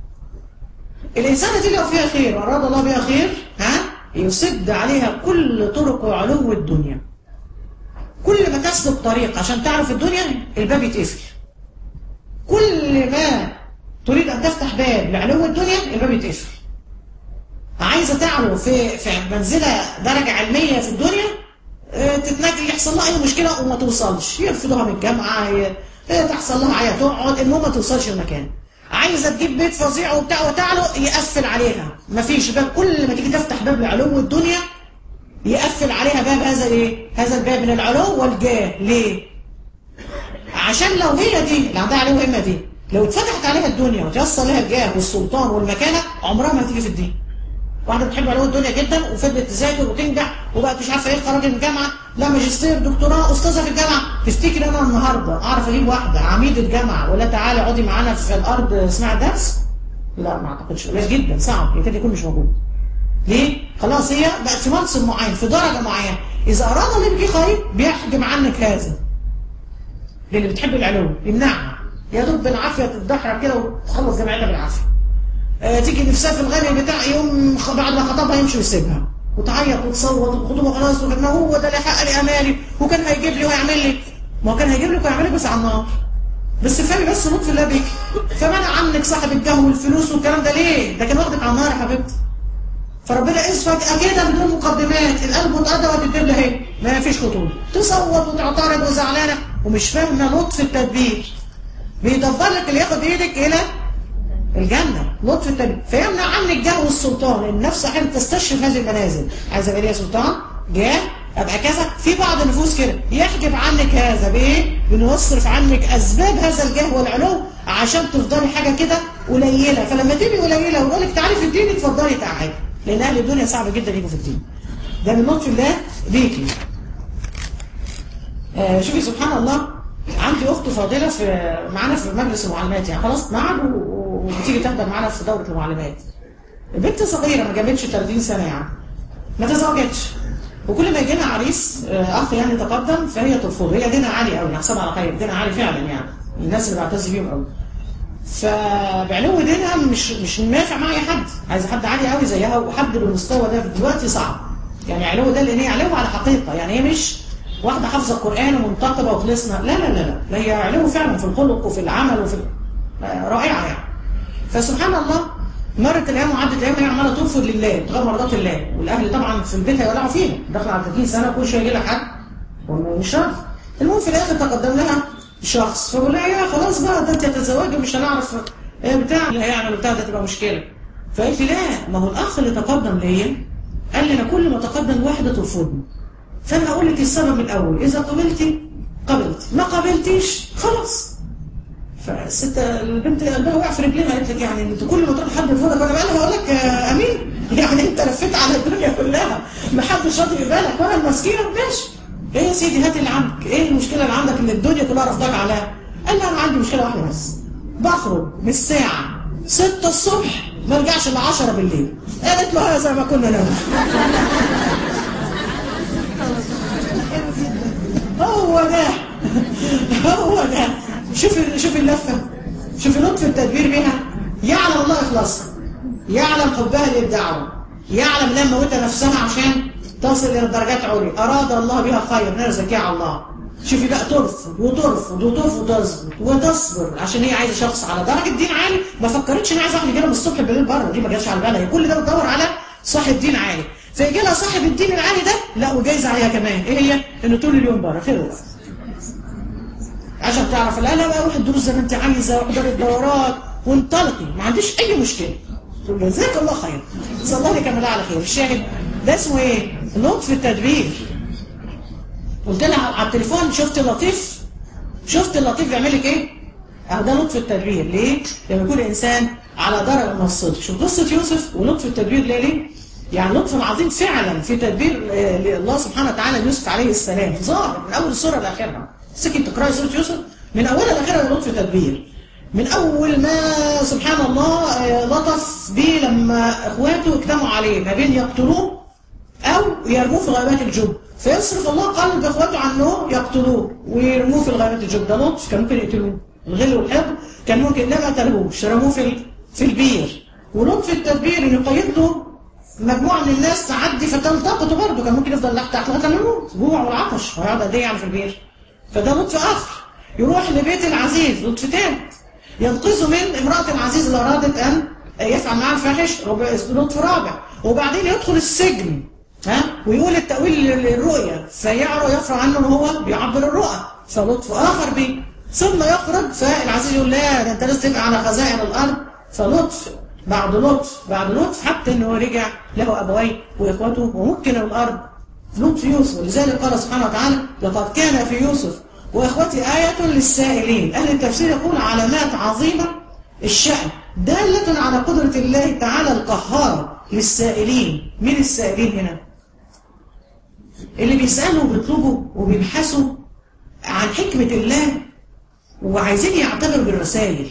الإنسانة دي لو فيها خير وأراد الله بها خير ها يسد عليها كل طرق علو الدنيا كل ما تسلك طريق عشان تعرف الدنيا الباب يتقفل كل ما تريد أن تفتح باب لعلو الدنيا الباب يتقفل عايزة تعلو في في منزلة درجة علمية في الدنيا آه، تتنجل يحصل لها أي مشكلة وما توصلش يرفضوها من الجامعة ي- آه، تحصل لها عيا تقعد المهم ما توصلش المكان عايزة تجيب بيت فظيع وبتاع وتعلو يقفل عليها مفيش باب كل ما تيجي تفتح باب لعلو الدنيا يقفل عليها باب هذا الايه هذا الباب من العلو والجاه ليه عشان لو هي دي اللي عندها علو همه دي لو اتفتحت عليها الدنيا وتيسر لها الجاه والسلطان والمكانه عمرها ما هتيجي في الدين واحده بتحب علو الدنيا جدا وفضلت تذاكر وتنجح وبقت مش عارفه ايه خرجت من الجامعه لا ماجستير دكتوراه استاذه في الجامعه تفتكر انا النهارده اعرف اجيب واحده عميده جامعه ولا تعالى اقعدي معانا في الارض اسمعي درس لا ما اعتقدش قليل جدا صعب يكاد يكون مش موجود ليه؟ خلاص هي بقت في منصب معين في درجه معينه اذا اراد الله بك خير بيحجم عنك هذا للي بتحب العلو يمنعها يا دوب بالعافيه تتدحرج كده وتخلص جامعتها بالعافيه آه، تيجي نفسها في الغني بتاع يوم خ- بعد ما خطبها يمشي ويسيبها وتعيط وتصوت الخطوبه خلاص وكان هو ده اللي حقق لي امالي وكان هيجيب لي ويعمل لي ما هو كان هيجيب لك ويعمل لك بس على النار بس فهمي بس لطف الله بيك فمنع عنك صاحب الجو والفلوس والكلام ده ليه؟ ده كان واخدك على النار يا حبيبتي فربنا قيس فجأة كده بدون مقدمات القلب اتقضى وتدب اهي ما فيش خطوط تصوت وتعترض وزعلانه ومش فاهمه لطف التدبير بيدبر لك اللي ياخد ايدك الى الجنة لطف التدبير فيمنع عنك جاه والسلطان النفس احيانا تستشرف هذه المنازل عايزه يبقى ليها سلطان جاه ابقى كذا في بعض النفوس كده يحجب عنك هذا بايه؟ بانه يصرف عنك اسباب هذا الجاه والعلو عشان تفضلي حاجه كده قليله فلما تبقي قليله ويقول لك تعالي في الدين اتفضلي تعالي لان اهل الدنيا صعب جدا يجوا في الدين ده من لطف الله بيكي آه شوفي سبحان الله عندي اخت فاضله في معانا في مجلس المعلمات يعني خلاص معاد و- و- وبتيجي تحضر معانا في دوره المعلمات بنت صغيره ما جابتش 30 سنه يعني ما تزوجتش وكل ما يجي لها عريس آه، اخ يعني تقدم فهي ترفضه هي دينها عالي قوي نحسبها على خير دينها عالي فعلا يعني الناس اللي بعتز بيهم قوي فبعلو دينها مش مش نافع مع اي حد عايز حد عالي قوي زيها وحد بالمستوى ده دلوقتي صعب يعني علو ده لان هي علو على حقيقه يعني هي مش واحده حافظه القران ومنتقبه وخلصنا لا لا لا لا لا هي علو فعلا في الخلق وفي العمل وفي آه، رائعه يعني فسبحان الله مرت الايام وعدت الايام هي عماله ترفض لله تغير مرضات الله والاهل طبعا في البيت هيولعوا فيها داخله على 30 سنه كل شويه يجي لها حد ومش راضي المهم في الاخر تقدم لها شخص فبقول لها يا خلاص بقى ده انت هتتزوجي مش هنعرف ايه بتاع اللي هيعمل بتاع ده تبقى مشكله فقالت لي لا ما هو الاخ اللي تقدم ليا قال لي انا كل ما تقدم واحده ترفضني فانا هقول لك السبب الاول اذا قبلتي قبلت ما قبلتيش خلاص فالست البنت قلبها وقع في رجليها قالت لك يعني انت كل ما تروح حد يرفضك وانا بقى هقول لك آه، امين يعني انت لفيت على الدنيا كلها ما حدش راضي يقبلك وانا المسكينه ماشي ايه يا سيدي هات اللي عندك ايه المشكله اللي عندك ان الدنيا كلها رافضاك عليها قال لي انا عندي مشكله واحده بس بخرج من الساعه 6 الصبح ما ارجعش الا 10 بالليل قالت له هذا ما كنا نعمل هو ده هو ده شوف شوف اللفه شوف لطف التدبير بها يعلم الله اخلاصها يعلم حبها للدعوه يعلم انها موتة نفسها عشان تصل الى درجات عليا اراد الله بها خير نرزق يا الله شوفي بقى ترفض وترفض وترفض وتصبر وتصبر عشان هي عايزه شخص على درجه دين عالي ما فكرتش ان هي عايزه واحد يجي لها من الصبح بالليل بره دي ما جاتش على بالها هي كل ده بتدور على صاحب دين عالي فيجي لها صاحب الدين العالي ده لا وجايزه عليها كمان ايه هي؟ انه طول اليوم بره خير وقت عشان تعرف لا لا بقى روح الدروس زي ما انت عايزه واحضري الدورات وانطلقي ما عنديش اي مشكله تقول له جزاك الله خير صلى الله عليك على خير الشاهد ده اسمه ايه؟ لطف التدبير قلت لها على التليفون شفت اللطيف شفت اللطيف بيعمل لك ايه؟ أهو ده لطف التدبير ليه؟ لما يكون الإنسان على درجة من الصدق شوف قصة يوسف ولطف التدبير ليه ليه؟ يعني لطف عظيم فعلا في تدبير آه، الله سبحانه وتعالى ليوسف عليه السلام ظاهر من أول السورة لآخرها سكت تقرأي سورة يوسف من أولها لآخرها لطف تدبير من أول ما سبحان الله آه، لطف بيه لما إخواته اجتمعوا عليه ما بين يقتلوه أو يرموه في غابات الجب فيصرف الله قلب إخواته عنه يقتلوه ويرموه في غابات الجب ده لطف كان ممكن يقتلوه الغل والحقد كان ممكن لا ما قتلوهوش رموه في ال- في البير ولطف التدبير إن يقيد له مجموعة من الناس تعدي فتلتقطه برضه كان ممكن يفضل تحت لغاية لما يموت جوع والعطش هيقعد قد إيه يعني في البير فده لطف آخر يروح لبيت العزيز لطف تاني ينقذه من امرأة العزيز اللي أرادت أن يفعل معاه الفاحش رب- لطف رابع وبعدين يدخل السجن ها ويقول التأويل للرؤيا فيعرى يفرع عنه ان هو بيعبر الرؤى فلطف آخر بيه ثم يخرج فالعزيز يقول لا ده انت لازم تبقى على خزائن الأرض فلطف بعد لطف بعد لطف حتى انه رجع له أبويه وإخوته وممكن الأرض لطف يوسف ولذلك قال سبحانه وتعالى لقد كان في يوسف وإخوتي آية للسائلين أهل التفسير يقول علامات عظيمة الشأن دالة على قدرة الله تعالى القهار للسائلين مين السائلين هنا اللي بيسألوا وبيطلبوا وبيبحثوا عن حكمة الله وعايزين يعتبروا بالرسائل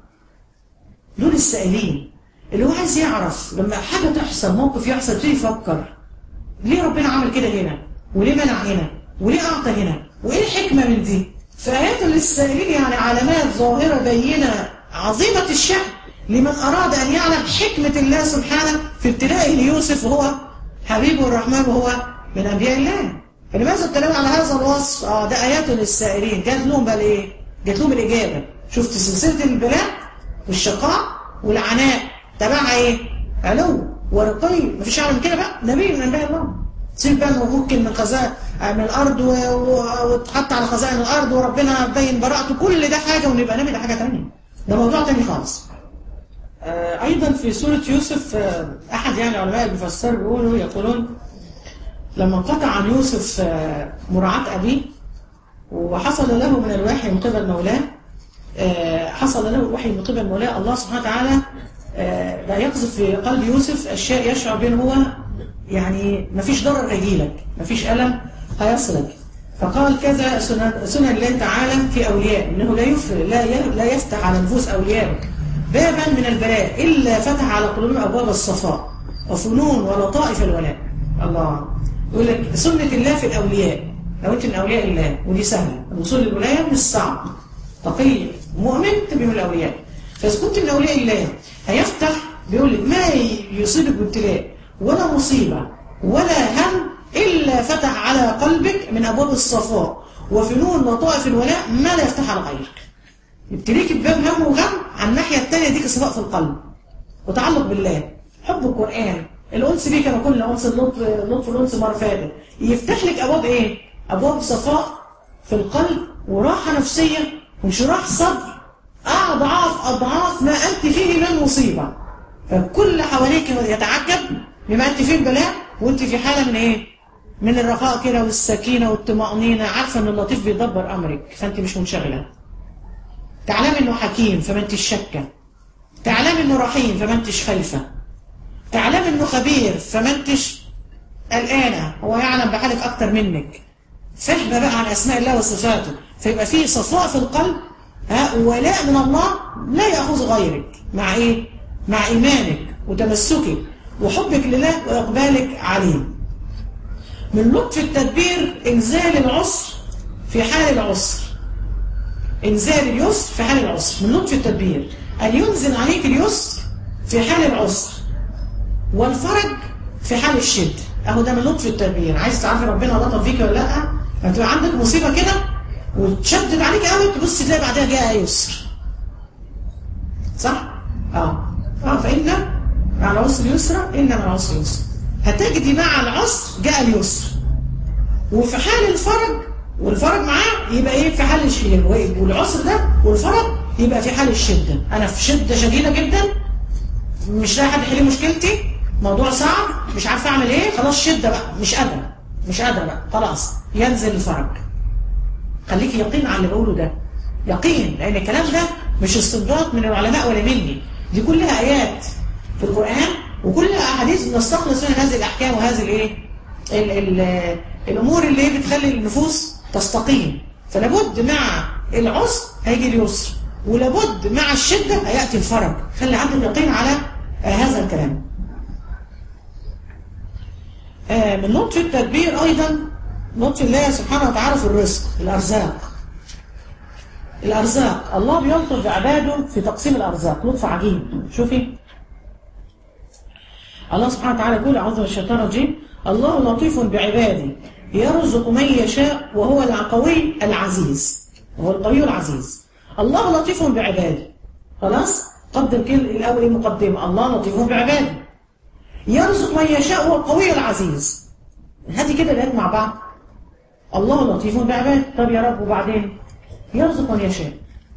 دول السائلين اللي هو عايز يعرف لما حاجة تحصل موقف يحصل يبتدي يفكر ليه ربنا عمل كده هنا وليه منع هنا وليه أعطى هنا وإيه الحكمة من دي فآيات للسائلين يعني علامات ظاهرة بينة عظيمة الشأن لمن أراد أن يعلم حكمة الله سبحانه في ابتلائه ليوسف وهو حبيبه الرحمن وهو من أنبياء الله فلماذا الكلام على هذا الوصف آه ده آيات للسائلين جات لهم بقى إيه جات لهم الإجابة شفت سلسلة البلاء والشقاء والعناء تبعها إيه علو ورقي مفيش أعلى من كده بقى نبي من أنبياء الله تصير بقى إنه ممكن من خزائن من الأرض و- و- وتحط على خزائن الأرض وربنا بين براءته كل ده حاجة ونبقى نبي ده حاجة تانية ده موضوع تاني خالص آه، أيضا في سورة يوسف آه، أحد يعني علماء المفسر بيقولوا يقولون لما انقطع عن يوسف آه، مراعاة أبيه وحصل له من الوحي من قبل مولاه آه، حصل له الوحي من قبل مولاه الله سبحانه وتعالى آه، لا يقذف في قلب يوسف أشياء يشعر بأن هو يعني مفيش ضرر هيجيلك مفيش ألم هيصلك فقال كذا سنن سنن الله تعالى في أولياء إنه لا يف لا ي- لا يفتح على نفوس أوليائه بابا من البلاء إلا فتح على قلوبهم أبواب الصفاء وفنون ولطائف الولاء الله يقول لك سنة الله في الأولياء لو أنت من أولياء الله ودي سهلة الوصول للولاية مش صعب تقي مؤمن تبقى من الأولياء فإذا كنت من أولياء الله هيفتح بيقول لك ما يصيبك بابتلاء ولا مصيبة ولا هم إلا فتح على قلبك من أبواب الصفاء وفنون لطائف الولاء ما لا يفتح على غيرك يبتليك بباب هم وغم على الناحية التانية ديك صفاء في القلب وتعلق بالله حب القرآن الأنس بيه كما قلنا أنس اللطف لطف الأنس مرة فاتت يفتح لك أبواب إيه؟ أبواب صفاء في القلب وراحة نفسية وانشراح صدر أضعاف أضعاف ما أنت فيه من مصيبة فكل حواليك يتعجب بما أنت فيه بلاء وأنت في حالة من إيه؟ من الرخاء كده والسكينة والطمأنينة عارفة أن اللطيف بيدبر أمرك فأنت مش منشغلة تعلم أنه حكيم فما أنتش شاكة تعلم أنه رحيم فما أنتش خايفة تعلم أنه خبير فما أنتش قلقانة هو يعلم بحالك أكتر منك فاهمة بقى عن أسماء الله وصفاته فيبقى فيه صفاء في القلب ها ولاء من الله لا يأخذ غيرك مع إيه؟ مع إيمانك وتمسكك وحبك لله وإقبالك عليه من لطف التدبير إنزال العسر في حال العسر إنزال اليسر في حال العسر من لطف التدبير أن ينزل عليك اليسر في حال العسر والفرج في حال الشد أهو ده من لطف التدبير عايز تعرفي ربنا لطف فيك ولا لأ هتبقى عندك مصيبة كده وتشدد عليك قوي تبص تلاقي بعدها جاء يسر صح؟ اه اه فإن مع العسر يسرا إن مع العسر يسرا هتجدي مع العسر جاء اليسر وفي حال الفرج والفرج معاه يبقى ايه في حال الشدة والعسر ده والفرج يبقى في حال الشدة انا في شدة شديدة جدا مش لاقي حد يحل لي مشكلتي موضوع صعب مش عارفه اعمل ايه خلاص شدة بقى مش قادرة مش قادرة بقى خلاص ينزل الفرج خليك يقين على اللي بقوله ده يقين لان الكلام ده مش استنباط من العلماء ولا مني دي كلها ايات في القران وكلها احاديث بنستخلص منها هذه الاحكام وهذه الايه ال ال الامور اللي هي بتخلي النفوس تستقيم فلابد مع العسر هيجي اليسر ولابد مع الشده هياتي الفرج خلي عندك يقين على آه هذا الكلام آه من لطف التدبير ايضا لطف الله سبحانه وتعالى في الرزق الارزاق الارزاق الله بيلطف بعباده في تقسيم الارزاق لطف عجيب شوفي الله سبحانه وتعالى يقول اعوذ من الشيطان الرجيم الله لطيف بعباده يرزق من يشاء وهو القوي العزيز هو القوي العزيز الله لطيف بعباده خلاص قدم كل الاول المقدمه الله لطيف بعباده يرزق من يشاء وهو القوي العزيز هاتي كده الايات مع بعض الله لطيف بعباده طب يا رب وبعدين يرزق من يشاء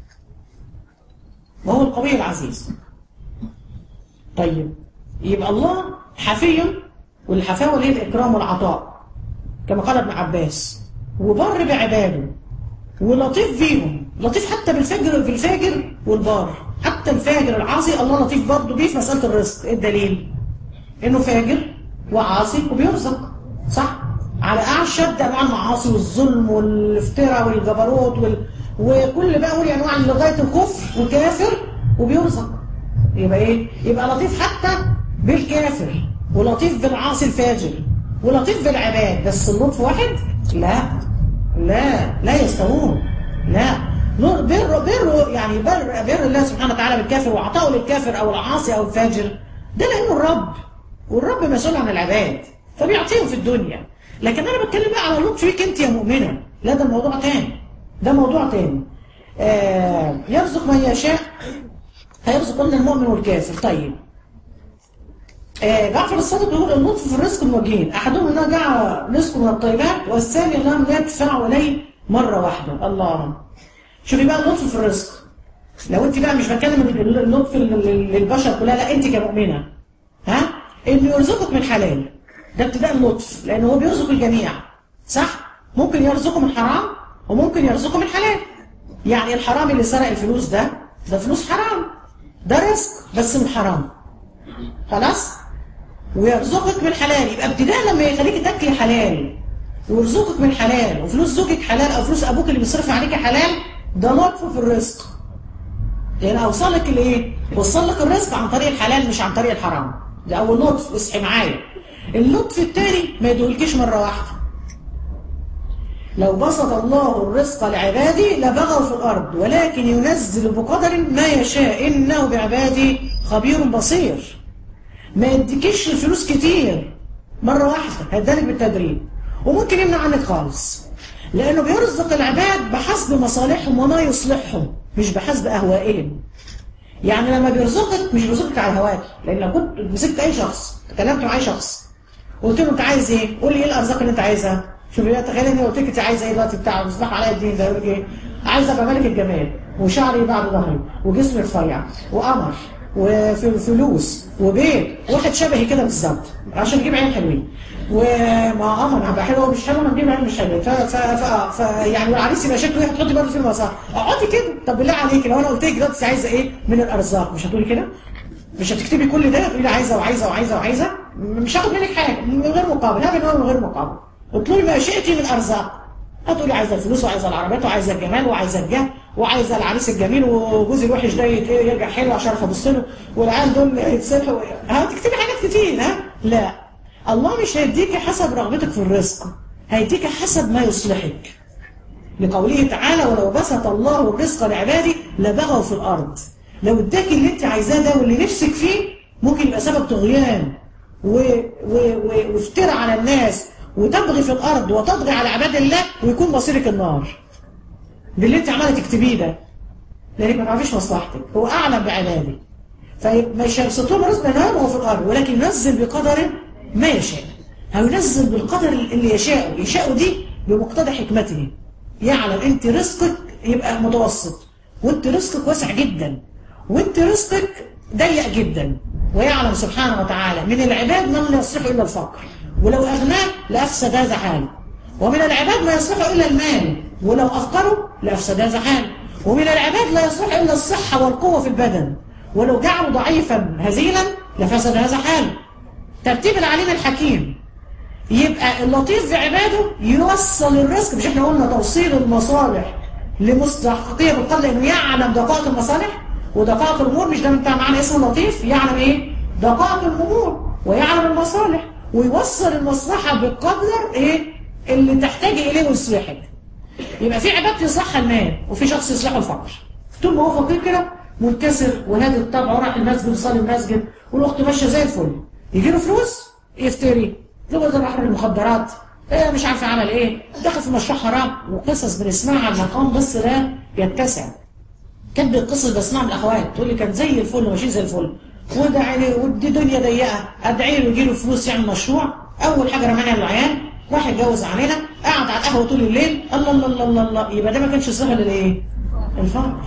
وهو القوي العزيز طيب يبقى الله حفي والحفاوة اللي هي الإكرام والعطاء كما قال ابن عباس وبر بعباده ولطيف فيهم لطيف حتى بالفجر بالفاجر والبار حتى الفاجر العاصي الله لطيف برضه بيه في مسألة الرزق ايه الدليل انه فاجر وعاصي وبيرزق صح على أعشد أنواع المعاصي والظلم والافتراء والجبروت وال... وكل بقى ولي أنواع لغاية الكفر وكافر وبيرزق يبقى إيه؟ يبقى لطيف حتى بالكافر ولطيف بالعاصي الفاجر ولطيف بالعباد بس اللطف واحد؟ لا لا لا يستوون لا بر بر يعني بر بر الله سبحانه وتعالى بالكافر وعطاؤه للكافر أو العاصي أو الفاجر ده لأنه الرب والرب مسؤول عن العباد فبيعطيهم في الدنيا لكن انا بتكلم بقى على اللطف فيك انت يا مؤمنه لا ده موضوع تاني ده موضوع تاني آه يرزق من يشاء هيرزق قلنا المؤمن والكافر طيب آه جعفر الصادق يقول اللطف في الرزق من وجهين احدهم انه جعل رزقه من الطيبات والثاني انه يدفع اليه مره واحده الله شوفي بقى اللطف في الرزق لو انت بقى مش بتكلم اللطف للبشر كلها لا انت كمؤمنه ها انه يرزقك من حلال ده ابتداء اللطف لأن هو بيرزق الجميع صح؟ ممكن يرزقه من حرام وممكن يرزقه من حلال يعني الحرام اللي سرق الفلوس ده ده فلوس حرام ده رزق بس من حرام خلاص؟ ويرزقك من حلال يبقى ابتداء لما يخليك تاكلي حلال ويرزقك من حلال وفلوس زوجك حلال او فلوس ابوك اللي بيصرف عليك حلال ده لطف في الرزق لان اوصلك لايه؟ وصل لك الرزق عن طريق الحلال مش عن طريق الحرام ده اول لطف اصحي معايا اللطف التاني ما يدولكش مرة واحدة لو بسط الله الرزق لعباده لبغوا في الأرض ولكن ينزل بقدر ما يشاء إنه بعباده خبير بصير ما يديكش الفلوس كتير مرة واحدة هيدالك بالتدريب وممكن يمنع عنك خالص لأنه بيرزق العباد بحسب مصالحهم وما يصلحهم مش بحسب أهوائهم يعني لما بيرزقك مش بيرزقك على هواك لأن لو كنت مسكت أي شخص تكلمت مع أي شخص قلت له انت عايز ايه قول لي ايه الارزاق اللي انت عايزها شوف بقى تخيل اني قلت لك انت عايزه ايه دلوقتي بتاع مصباح علاء الدين ده يقول لك ايه عايز ابقى ملك الجمال وشعري بعد ظهري وجسمي رفيع وقمر وفلوس وبيت واحد شبهي كده بالظبط عشان اجيب عين حلوين وما قمر هبقى حلوه ومش حلوه نجيب عين مش حلوه ف, ف... ف... ف... يعني العريس يبقى شكله ايه هتحطي برضه فيه المسار اقعدي كده طب بالله عليك لو انا قلت لك دلوقتي عايزه ايه من الارزاق مش هتقولي كده مش هتكتبي كل ده تقولي عايزه وعايزه وعايزه وعايزه مش هاخد منك حاجه من غير مقابل هذا من غير مقابل اطلبي ما شئتي من ارزاق هتقولي عايزه الفلوس وعايزه العربيات وعايزه الجمال وعايزه الجاه وعايزه العريس الجميل وجوزي الوحش ده يرجع حلو عشان اعرف ابص له والعيال دول يتصلحوا هتكتبي حاجات كتير ها لا الله مش هيديكي حسب رغبتك في الرزق هيديكي حسب ما يصلحك لقوله تعالى ولو بسط الله الرزق لعباده لبغوا في الارض لو اداك اللي انت عايزاه ده واللي نفسك فيه ممكن يبقى سبب طغيان وافترى على الناس وتبغي في الارض وتطغي على عباد الله ويكون مصيرك النار باللي انت عماله تكتبيه ده لانك ما تعرفيش مصلحتك هو اعلم بعباده فمش هيبسطهم رزق نار وهو في الارض ولكن ينزل بقدر ما يشاء هينزل بالقدر اللي يشاء يشاء دي بمقتضى حكمته يعلم انت رزقك يبقى متوسط وانت رزقك واسع جدا وانت رزقك ضيق جدا ويعلم سبحانه وتعالى من العباد من لا يصلح الا الفقر ولو اغناه لافسد هذا حاله ومن العباد ما يصلح الا المال ولو افقره لافسد هذا حاله ومن العباد لا يصلح إلا الصحة والقوة في البدن ولو جعله ضعيفا هزيلا لفسد هذا حاله ترتيب العليم الحكيم يبقى اللطيف في عباده يوصل الرزق مش احنا قلنا توصيل المصالح لمستحقيه بالقدر انه يعلم دقائق المصالح ودقائق الامور مش ده بتاع معنى اسمه لطيف يعلم ايه دقائق الامور ويعلم المصالح ويوصل المصلحه بالقدر ايه اللي تحتاج اليه ويصلحك يبقى في عباد يصلح المال وفي شخص يصلحه الفقر طول ما هو فقير كده منكسر وهادي الطبع وراح المسجد وصلي المسجد والاخت ماشيه زي الفل يجي له فلوس يفتري يقول ده راح المخدرات إيه مش عارف عمل ايه دخل في مشروع حرام وقصص بنسمعها على المقام بس ده يتسع كانت القصص بسمعها من الاخوات تقول لي كان زي الفل ماشي زي الفل وده عيني ودي دنيا ضيقه ادعي له يجي له فلوس يعمل مشروع اول حاجه رمانها للعيال راح يتجوز علينا قعد على القهوه طول الليل الله الله الله الله, الله. يبقى ده ما كانش سهل الايه؟ الفقر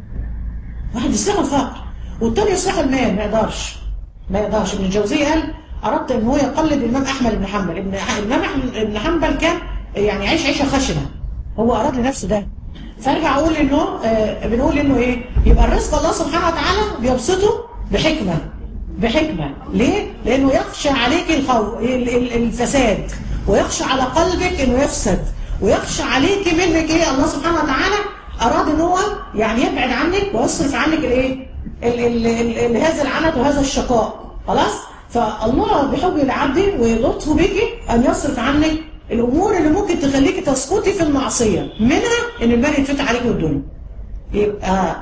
واحد يستاهل الفقر والتاني يستاهل المال ما يقدرش ما يقدرش ابن الجوزية قال أردت ان هو يقلد الإمام أحمد بن حنبل ابن الإمام أحمد بن حنبل كان يعني عيش عيشة خشنة هو أراد لنفسه ده فارجع أقول إنه آه بنقول إنه إيه يبقى الرزق الله سبحانه وتعالى بيبسطه بحكمة بحكمة ليه؟ لأنه يخشى عليك الخو... الفساد ويخشى على قلبك إنه يفسد ويخشى عليك منك إيه الله سبحانه وتعالى أراد إن هو يعني يبعد عنك ويصرف عنك الإيه؟ ال ال ال ال هذا العنت وهذا الشقاء خلاص؟ فالله بحب العبد ولطفه بك أن يصرف عنك الأمور اللي ممكن تخليك تسقطي في المعصية منها إن المال يتفتح عليك والدنيا يبقى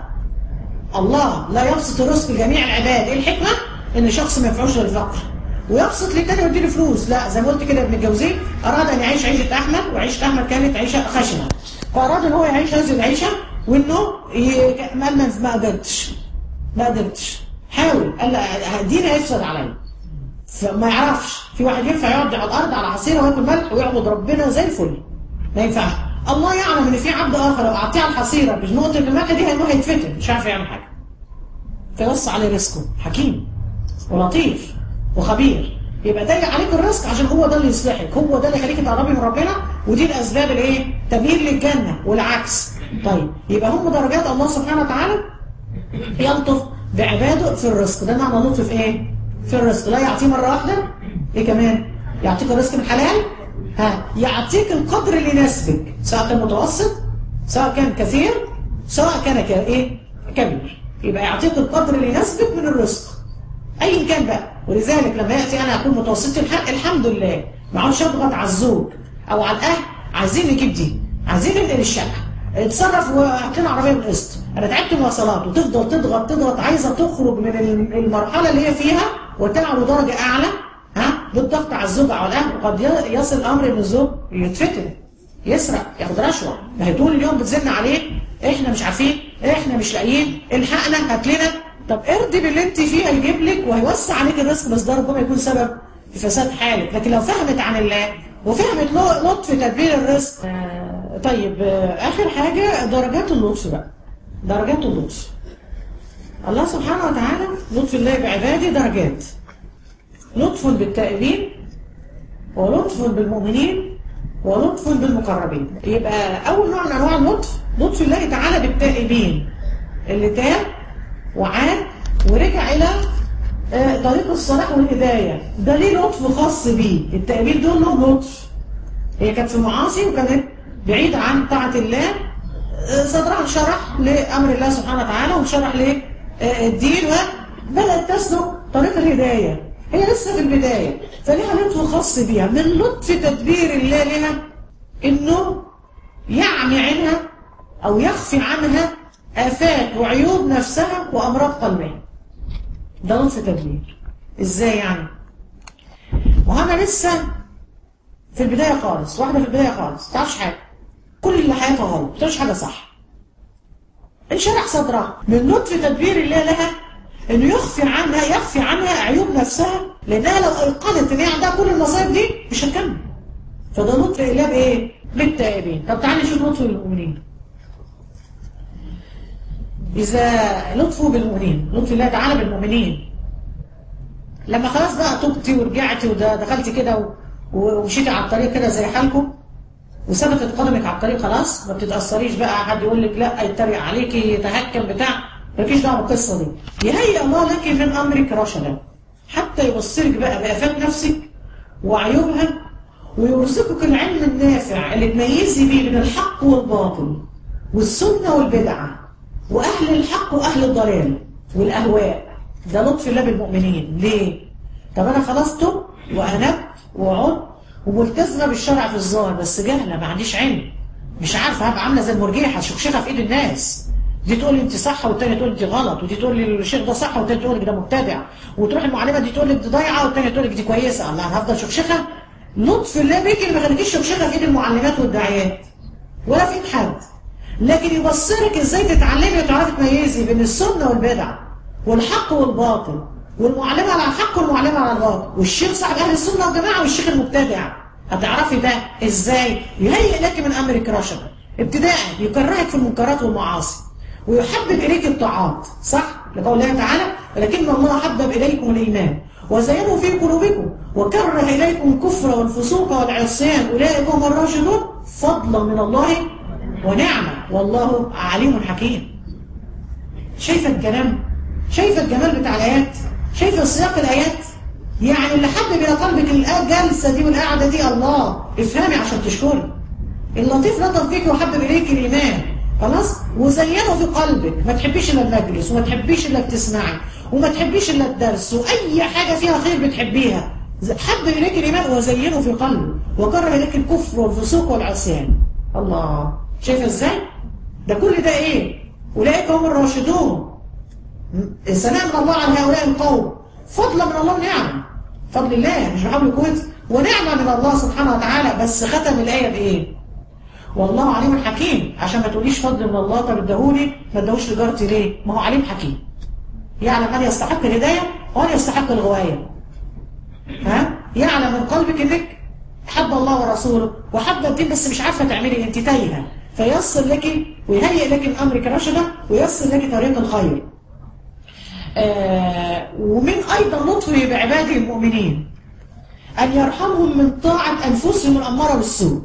الله لا يبسط الرزق لجميع العباد ايه الحكمة؟ إن شخص ما ينفعوش للفقر ويبسط للتاني ويديله فلوس لا زي ما قلت كده ابن الجوزي أراد أن يعيش عيشة أحمد وعيشة أحمد كانت عيشة خشنة فأراد إن هو يعيش هذه العيشة وإنه ي... ما ما قدرتش ما قدرتش حاول قال دين هيفسد عليا فما يعرفش في واحد ينفع يقعد على الارض على حصيره وياكل ملح ويعبد ربنا زي الفل ما ينفعش الله يعلم ان في عبد اخر لو قعدتيه على الحصيره بنقطه الملح دي هيروح يتفتن مش عارف يعمل حاجه فيوصي عليه رزقه حكيم ولطيف وخبير يبقى ده عليك الرزق عشان هو ده اللي يصلحك هو ده اللي يخليك تقربي من ربنا ودي الاسباب الايه تميل للجنه والعكس طيب يبقى هم درجات الله سبحانه وتعالى يلطف بعباده في الرزق ده معنى لطف في ايه في الرزق لا يعطيه مرة واحدة ايه كمان يعطيك الرزق من حلال ها يعطيك القدر اللي يناسبك سواء كان متوسط سواء كان كثير سواء كان ايه كبير يبقى يعطيك القدر اللي يناسبك من الرزق ايا كان بقى ولذلك لما ياتي انا اكون متوسط الحق الحمد لله ما اقعدش اضغط على الزوج او على الاهل عايزين نجيب دي عايزين ننقل الشقه اتصرف وهات لنا عربيه بالقسط انا تعبت مواصلات وتفضل تضغط تضغط عايزه تخرج من المرحله اللي هي فيها وتعلو درجه اعلى ها بالضغط على الزوج او على الاهل وقد يصل الامر ان الزوج يتفتن يسرق ياخد رشوه ما هي طول اليوم بتزن عليه احنا مش عارفين احنا مش لاقيين الحقنا هات لنا طب ارضي باللي انت فيه هيجيب لك وهيوسع عليك الرزق بس ده ربما يكون سبب في فساد حالك لكن لو فهمت عن الله وفهمت لطف تدبير الرزق آه طيب آه اخر حاجه درجات اللطف بقى درجات اللطف الله سبحانه وتعالى لطف الله بعباده درجات لطف بالتائبين ولطف بالمؤمنين ولطف بالمقربين يبقى اول نوع من انواع اللطف لطف الله تعالى بالتائبين اللي تاب وعاد ورجع الى طريق الصلاح والهداية ده ليه لطف خاص بيه التأبيل دول لهم لطف هي كانت في معاصي وكانت بعيدة عن طاعة الله صدرها انشرح لأمر الله سبحانه وتعالى وانشرح للدين وبدأت تسلك طريق الهداية هي لسه في البداية فليها لطف خاص بيها من لطف تدبير الله لها انه يعمي عنها او يخفي عنها آفات وعيوب نفسها وأمراض قلبها ده لطف تدبير ازاي يعني وأنا لسه في البداية خالص واحدة في البداية خالص تعرفش حاجة كل اللي حياتها غلط بتعرفش حاجة صح انشرح صدرها من لطف تدبير الله لها انه يخفي عنها يخفي عنها عيوب نفسها لانها لو ايقنت ان هي عندها كل المصايب دي مش هتكمل فده لطف الله بايه؟ بالتائبين طب تعالي نشوف لطف المؤمنين إذا لطفه بالمؤمنين لطف الله تعالى بالمؤمنين لما خلاص بقى تبتي ورجعتي ودخلتي كده ومشيتي على الطريق كده زي حالكم وثبتت قدمك على الطريق خلاص ما بتتاثريش بقى حد يقول لك لا يتريق عليكي يتهكم بتاع مالكيش دعوه بالقصه دي يهيئ الله لك من امرك رشدا حتى يبصرك بقى بافات نفسك وعيوبها ويرزقك العلم النافع اللي تميزي بيه بين الحق والباطل والسنه والبدعه واهل الحق واهل الضلال والاهواء ده لطف الله بالمؤمنين ليه طب انا خلاص تبت وانبت وعدت وملتزمه بالشرع في الظاهر بس جهله ما عنديش علم مش عارفه هبقى عامله زي المرجيحه شخشخه في ايد الناس دي تقول لي انت صح والتانيه تقول انت غلط ودي تقول لي الشيخ ده صح والتانيه تقول لك ده مبتدع وتروح المعلمه دي تقول لك دي ضايعه والتانيه تقول لك دي كويسه الله انا هفضل شخشخه لطف الله بيك اللي ما خليكيش شخشخه في ايد المعلمات والداعيات ولا في ايد حد لكن يبصرك ازاي تتعلمي وتعرفي تميزي بين السنه والبدع والحق والباطل والمعلمه على الحق والمعلمه على الباطل والشيخ صاحب اهل السنه والجماعه والشيخ المبتدع هتعرفي ده ازاي يهيئ لك من امرك رشدا ابتداء يكرهك في المنكرات والمعاصي ويحبب اليك الطاعات صح لقول الله تعالى ولكن الله حبب اليكم الايمان وزينه في قلوبكم وكره اليكم الكفر والفسوق والعصيان اولئك هم الراشدون فضلا من الله ونعمه والله عليم حكيم شايفه الكلام شايفه الجمال بتاع الايات شايفه سياق الايات يعني اللي حبب الى قلبك الجلسه دي والقعده دي الله افهمي عشان تشكري اللطيف لطف فيك وحبب اليك الايمان خلاص وزينه في قلبك ما تحبيش الا المجلس وما تحبيش الا تسمعي وما تحبيش الا الدرس واي حاجه فيها خير بتحبيها حبب اليك الايمان وزينه في قلبك وكره اليك الكفر والفسوق والعصيان الله شايفه ازاي ده كل ده ايه اولئك هم الراشدون سلام من الله على هؤلاء القوم فضلا من الله ونعمه فضل الله مش بحول قوتي ونعمه من الله سبحانه وتعالى بس ختم الايه بايه والله عليم حكيم عشان ما تقوليش فضل من الله طب اداهولي ما اداهوش لجارتي ليه ما هو عليم حكيم يعلم من يستحق الهدايه ومن يستحق الغوايه ها يعلم من قلبك انك حب الله ورسوله وحب الدين بس مش عارفه تعملي انت تايهه فيسر لك ويهيئ لك من امرك رشدا ويسر لك طريق الخير آه ومن ايضا لطفه بعباده المؤمنين ان يرحمهم من طاعه انفسهم الاماره بالسوء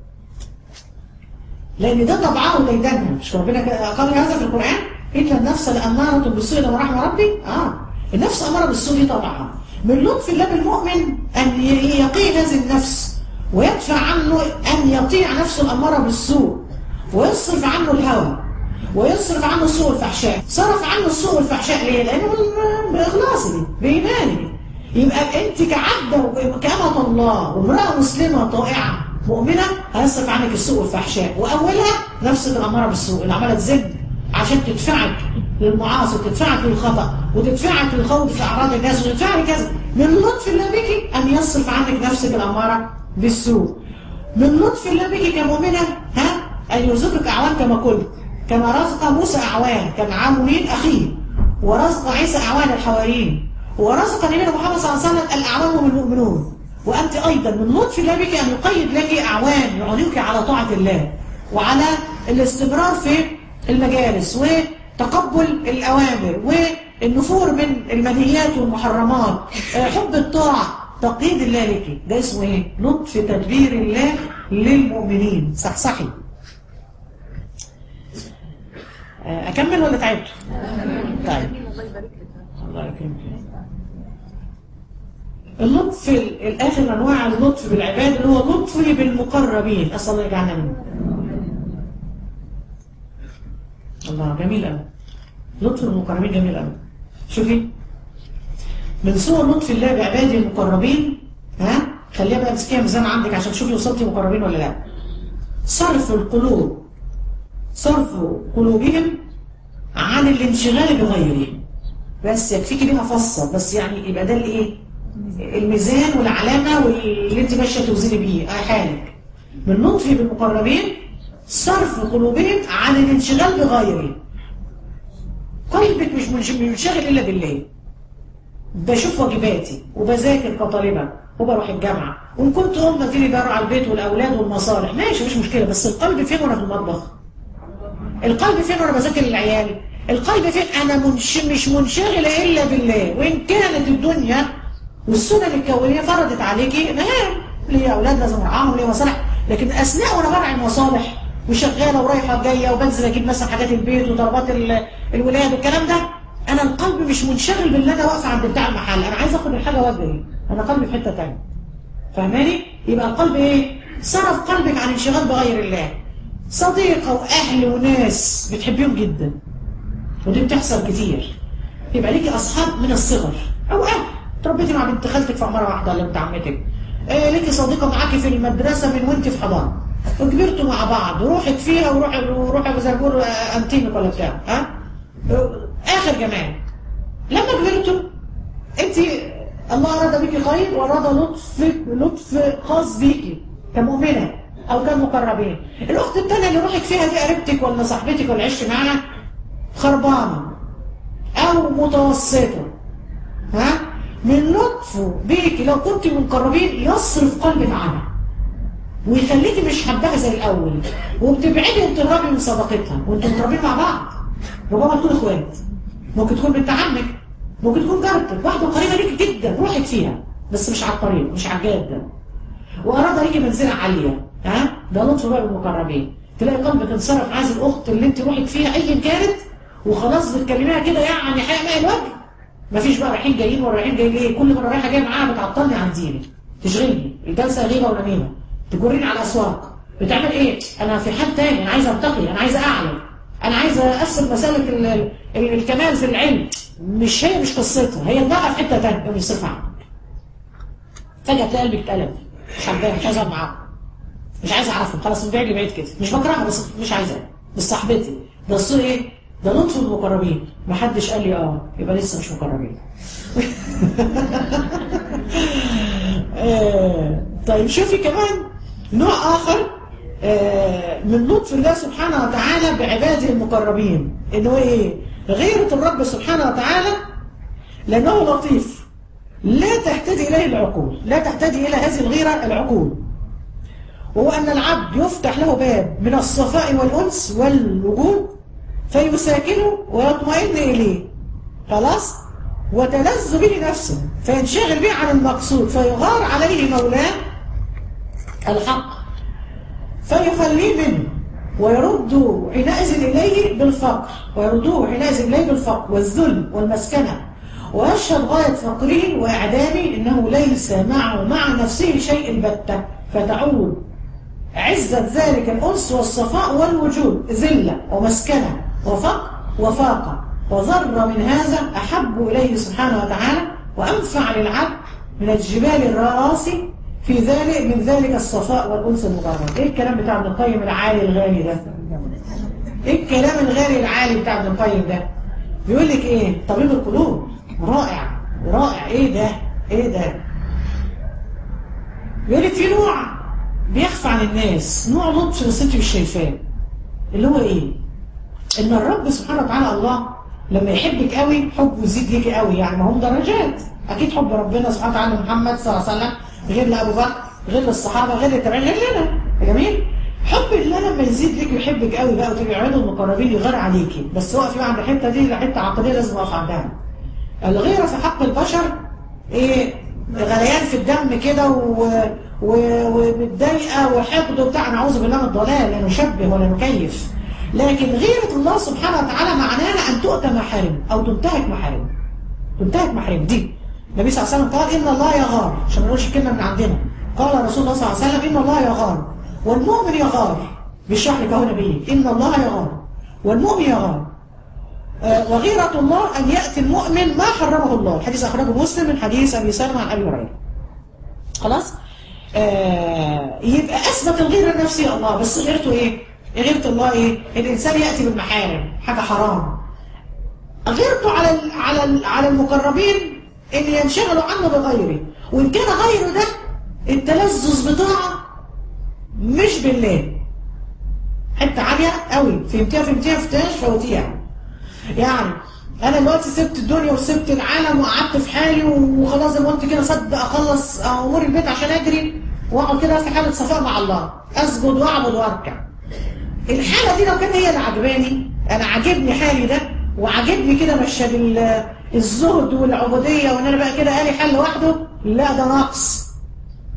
لان ده طبعه وديدنها مش ربنا قال هذا في القران ان النفس لاماره بالسوء لما رحم ربي اه النفس اماره بالسوء دي طبعا من لطف الله بالمؤمن ان يقي هذه النفس ويدفع عنه ان يطيع نفسه الاماره بالسوء ويصرف عنه الهوى ويصرف عنه السوء والفحشاء صرف عنه السوء والفحشاء ليه لانه باخلاصه بايمانه يبقى انت كعبده كأمة الله وامرأة مسلمة طائعة مؤمنة هيصرف عنك السوء والفحشاء وأولها نفسك الأمارة بالسوء اللي عمالة تزد عشان تدفعك للمعاصي وتدفعك للخطأ وتدفعك للخوض في أعراض الناس وتدفعك كذا من لطف الله بك أن يصرف عنك نفسك الأمارة بالسوء من لطف الله بك كمؤمنة ها أن يرزقك أعوان كما قلت كما رزق موسى أعوان كان عاملين أخيه ورزق عيسى أعوان الحواريين ورزق نبينا محمد صلى الله عليه وسلم الأعوان هم المؤمنون وأنت أيضا من لطف الله بك أن يقيد لك أعوان يعينك على طاعة الله وعلى الاستمرار في المجالس وتقبل الأوامر والنفور من المنهيات والمحرمات حب الطاعة تقييد الله لك ده اسمه ايه؟ لطف تدبير الله للمؤمنين صحصحي أكمل ولا تعبت؟ طيب الله يكرمك اللطف الآخر أنواع اللطف بالعباد اللي هو لطفه بالمقربين أسأل الله يجعلنا منه الله جميل قوي لطف المقربين جميل قوي شوفي من صور لطف الله بعباده المقربين ها خليها بقى تسكيها ميزان عندك عشان تشوفي وصلتي مقربين ولا لا صرف القلوب صرف قلوبهم عن الانشغال بغيرهم بس يكفيكي بيها فصل بس يعني يبقى ده الايه الميزان والعلامة واللي انت ماشيه توزني بيه حالك من لطفي بالمقربين صرف قلوبهم عن الانشغال بغيرهم قلبك مش منشغل الا بالله بشوف واجباتي وبذاكر كطالبة وبروح الجامعة وإن كنت أم تيجي بروح على البيت والأولاد والمصالح ماشي مش مشكلة بس القلب فين وأنا في المطبخ القلب فين وأنا بذاكر للعيال القلب فين أنا منش مش منشغلة إلا بالله وإن كانت الدنيا والسنن الكونية فرضت عليكي مهام ليا أولاد لازم أرعاهم ليا مصالح لكن اثناء وانا برعى المصالح وشغاله ورايحه جايه وبنزل اجيب مثلا حاجات البيت وطلبات ال- الولاد والكلام ده انا القلب مش منشغل باللي انا واقفه عند بتاع المحل انا عايز اخد الحاجه واجري انا قلبي في حته ثانيه فاهماني يبقى القلب ايه صرف قلبك عن انشغال بغير الله صديقه واهل وناس بتحبيهم جدا ودي بتحصل كتير يبقى ليكي اصحاب من الصغر او اهل تربيتي مع بنت خالتك في عماره واحده ولا بنت عمتك آه ليكي صديقه معاكي في المدرسه من وانت في حضانه وكبرتوا مع بعض وروحك فيها وروح وروح زي ما بيقولوا آه، انتيمك ولا بتاع ها آه، اخر جمال لما كبرتوا انت الله اراد بيكي خير واراد لطف لطف خاص بيكي كمؤمنه او كمقربين الاخت الثانيه اللي روحك فيها دي قريبتك ولا صاحبتك ولا عشت معاها خربانه او متوسطه ها من لطفه بيكي لو كنت من مقربين يصرف قلبك عنها ويخليكي مش حباها زي الاول وبتبعدي وبتهربي من صداقتها وانتوا متربيين مع بعض ربما تكون اخوات ممكن تكون بنت عمك ممكن تكون جارتك واحده قريبه ليكي جدا روحك فيها بس مش على الطريق مش على الجاده واراد ليكي منزله عاليه ها ده لطف بقى بالمقربين تلاقي قلبك انصرف عايز الاخت اللي انت روحك فيها ايا كانت وخلاص بتكلميها كده يعني حياء ماء الوجه مفيش بقى رايحين جايين ولا رايحين جايين ايه كل مره رايحه جايه معاها بتعطلني عن ديني تشغلني الجلسه غيبه ونميمه تجريني على الاسواق بتعمل ايه انا في حال تاني انا عايزه ارتقي انا عايزه اعلم انا عايزه اسل مسالك ال- ال- الكمال في العلم مش هي مش قصتها هي دماغها في حته تانيه يصرف عنك فجاه تلاقي قلبك اتقلب مش حباها مش عايزه اقعد معاها مش عايزه اعرفهم خلاص من بعيد لبعيد كده مش بكرهها بس مش عايزاها بس صاحبتي ده الصور ايه ده لطف المقربين محدش قال لي اه يبقى لسه مش مقربين آه، طيب شوفي كمان نوع اخر آه، من لطف الله سبحانه وتعالى بعباده المقربين ان هو ايه غيرة الرب سبحانه وتعالى لانه لطيف لا تحتاج اليه العقول لا تحتاج الى هذه الغيرة العقول وهو أن العبد يفتح له باب من الصفاء والأنس والوجود فيساكنه ويطمئن إليه خلاص وتلذ به نفسه فينشغل به عن المقصود فيغار عليه مولاه الحق فيخليه منه ويرد حينئذ إليه بالفقر ويرده حينئذ إليه بالفقر والذل والمسكنة ويشهد غاية فقره وإعدامه إنه ليس معه مع نفسه شيء البتة فتعود عزة ذلك الأنس والصفاء والوجود ذلة ومسكنة وفقر وفاقة وذر من هذا أحب إليه سبحانه وتعالى وأنفع للعبد من الجبال الراسي في ذلك من ذلك الصفاء والأنس المقرب إيه الكلام بتاع ابن القيم العالي الغالي ده إيه الكلام الغالي العالي بتاع ابن القيم ده بيقول لك إيه طبيب القلوب رائع رائع إيه ده إيه ده بيقول لك في نوع بيخفى عن الناس نوع لطف بس انت مش شايفاه اللي هو ايه ان الرب سبحانه وتعالى الله لما يحبك قوي حبه يزيد ليكي قوي يعني ما هم درجات اكيد حب ربنا سبحانه وتعالى محمد صلى الله عليه وسلم غير لابو بكر غير للصحابه غير للتابعين غير لنا يا جميل حب الله لما يزيد ليك ويحبك قوي بقى وتبقي عينه المقربين يغار عليكي بس وقفي عند الحته دي حته عقديه لازم اقف عندها الغيره في حق البشر ايه غليان في الدم كده و... و... ومتضايقه وحقد وبتاع نعوذ بالله من الضلال لا نشبه ولا نكيف لكن غيرة الله سبحانه وتعالى معناها أن تؤتى محارم أو تنتهك محارم تنتهك محارم دي النبي صلى الله عليه وسلم قال إن الله يغار عشان ما نقولش كلمة من عندنا قال رسول الله صلى الله عليه وسلم إن الله يغار والمؤمن يغار بيشرح لك اهو نبيك إن الله يغار والمؤمن يغار آه، وغيرة الله أن يأتي المؤمن ما حرمه الله الحديث أخرجه مسلم من حديث أبي سلمة عن أبي هريرة خلاص آه يبقى أثبت الغيرة النفسية الله بس غيرته إيه غيرة الله إيه الإنسان يأتي بالمحارم حاجة حرام غيرته على ال على ال على المقربين ان ينشغلوا عنه بغيره وان كان غيره ده التلذذ بتاعه مش بالله حته عاليه قوي فهمتيها فهمتيها فهمتهاش فوتيها يعني انا دلوقتي سبت الدنيا وسبت العالم وقعدت في حالي وخلاص زي ما قلت كده صدق اخلص امور البيت عشان اجري واقعد كده في حاله صفاء مع الله اسجد واعبد واركع الحاله دي لو كانت هي اللي عجباني انا عاجبني حالي ده وعاجبني كده مشهد ال- الزهد والعبوديه وان انا بقى كده قالي حل لوحده لا ده نقص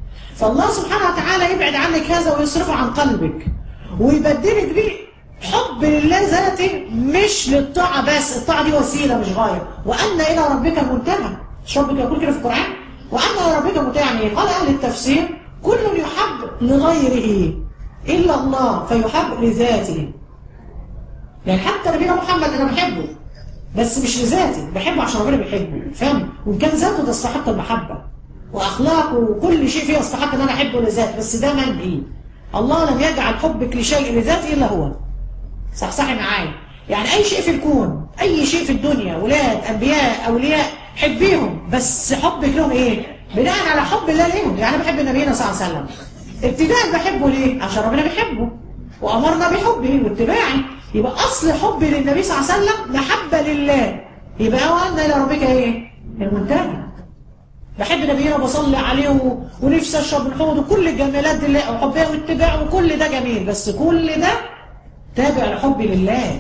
فالله سبحانه وتعالى يبعد عنك هذا ويصرفه عن قلبك ويبدلك بيه حب لله ذاته مش للطاعة بس الطاعة دي وسيلة مش غاية وأن إلى ربك المنتهى مش ربك يقول كده في القرآن وأن إلى ربك المنتهى يعني قال أهل التفسير كل يحب لغيره إلا الله فيحب لذاته يعني حتى نبينا محمد أنا بحبه بس مش لذاتي بحبه عشان ربنا بيحبه فاهم وإن كان ذاته تستحق المحبة وأخلاقه وكل شيء فيه يستحق إن أنا أحبه لذات بس ده منهي الله لم يجعل حبك لشيء لذاته إلا هو صحصحي معايا يعني أي شيء في الكون أي شيء في الدنيا ولاد أنبياء أولياء حبيهم بس حبك لهم إيه بناء على حب الله ليهم يعني أنا بحب نبينا صلى الله عليه وسلم ابتداء بحبه ليه عشان ربنا بيحبه وأمرنا بحبه واتباعي يبقى أصل حبي للنبي صلى الله عليه وسلم محبة لله يبقى وأن إلى ربك إيه المنتهى بحب نبينا وبصلي عليه و... ونفسي اشرب من حوضه كل الجمالات دي اللي- وحبها واتباعه وكل ده جميل بس كل ده تابع لحبي لله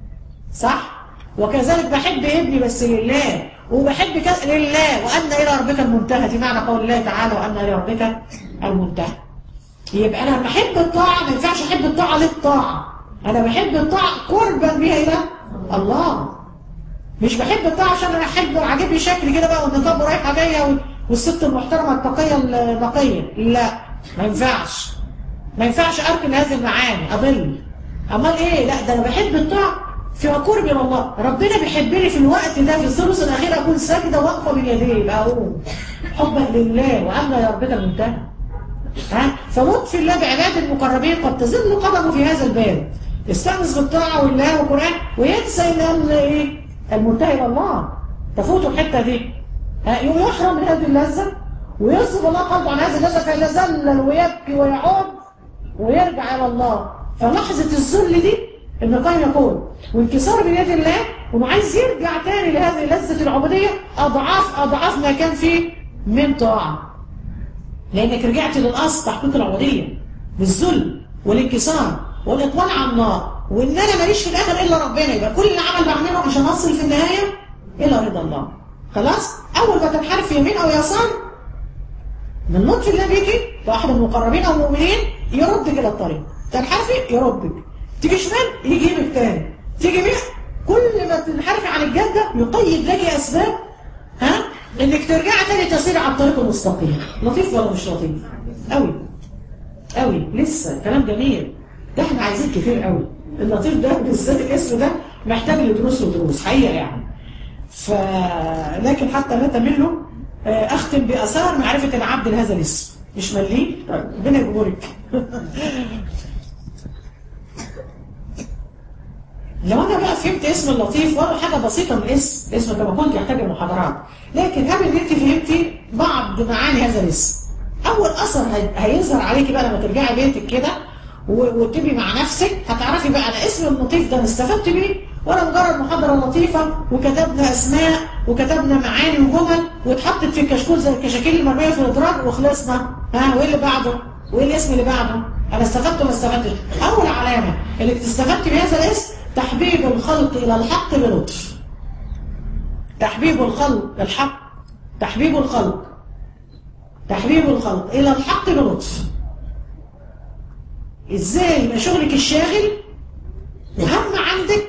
صح وكذلك بحب ابني بس لله وبحب ك... لله وان الى ربك المنتهى دي معنى قول الله تعالى وان الى ربك المنتهى يبقى انا بحب الطاعه ما ينفعش احب الطاعه للطاعه انا بحب الطاعه قربا بها الى الله مش بحب الطاعه عشان انا احب عاجبني شكل كده بقى والنقاب رايحه جايه وال- والست المحترمه التقيه النقيه لا ما ينفعش ما ينفعش اركن هذه المعاني اضل امال ايه لا ده انا بحب الطاعه في قرب من الله ربنا بيحبني في الوقت ده في الثلث الاخير اكون ساجده واقفه بين يديه يبقى اقوم حبا لله وامنا يا ربك المنتهى ها فلطف الله بعباد المقربين قد تزل قدمه في هذا الباب يستانس بالطاعه والله والقران وينسى ان ايه المنتهي الى الله تفوته الحته دي ها يوم يحرم من هذه اللذه ويصرف الله قلبه عن هذه اللذه فيتذلل ويبكي ويعود ويرجع الى الله فلحظه الذل دي ابن القيم يقول وانكسار بيد الله وانه عايز يرجع تاني لهذه لذه العبوديه اضعاف اضعاف ما كان فيه من طاعه لانك رجعت للاصل تحقيق العبوديه بالذل والانكسار والاقبال على النار وان انا ماليش في الاخر الا ربنا يبقى كل العمل بعمله عشان اصل في النهايه الى رضا الله خلاص اول ما تنحرف يمين او يسار من لطف الله بيكي واحد من المقربين او المؤمنين يردك الى الطريق تنحرفي يردك تيجي شمال يجيبك تاني تيجي يمين كل ما تنحرفي عن الجاده يقيد لك اسباب ها انك ترجعي تاني تسيري على الطريق المستقيم لطيف ولا مش لطيف قوي قوي لسه كلام جميل ده احنا عايزين كتير قوي اللطيف ده بالذات الاسم ده محتاج لدروس ودروس حقيقه يعني ف لكن حتى لا تمله آه، اختم باثار معرفه العبد لهذا الاسم مش مليه طيب ربنا يجبرك لو انا بقى فهمت اسم اللطيف ولو حاجه بسيطه من الاسم الاسم كما كنت يحتاج المحاضرات لكن قبل ان انت فهمتي بعض معاني هذا الاسم اول اثر هي- هيظهر عليكي بقى لما ترجعي بيتك كده و- وتبقي مع نفسك هتعرفي بقى انا اسم اللطيف ده انا استفدت بيه ولا مجرد محاضره لطيفه وكتبنا اسماء وكتبنا معاني وجمل واتحطت في الكشكول زي الكشاكيل المرميه في الادراج وخلصنا ها وايه اللي بعده؟ وايه الاسم اللي بعده؟ انا استفدت ولا استفدتش؟ اول علامه انك تستفدتي بهذا الاسم تحبيب الخلق الى الحق بلطف تحبيب الخلق الحق تحبيب الخلق تحبيب الخلق الى الحق بلطف ازاي يبقى شغلك الشاغل وهم عندك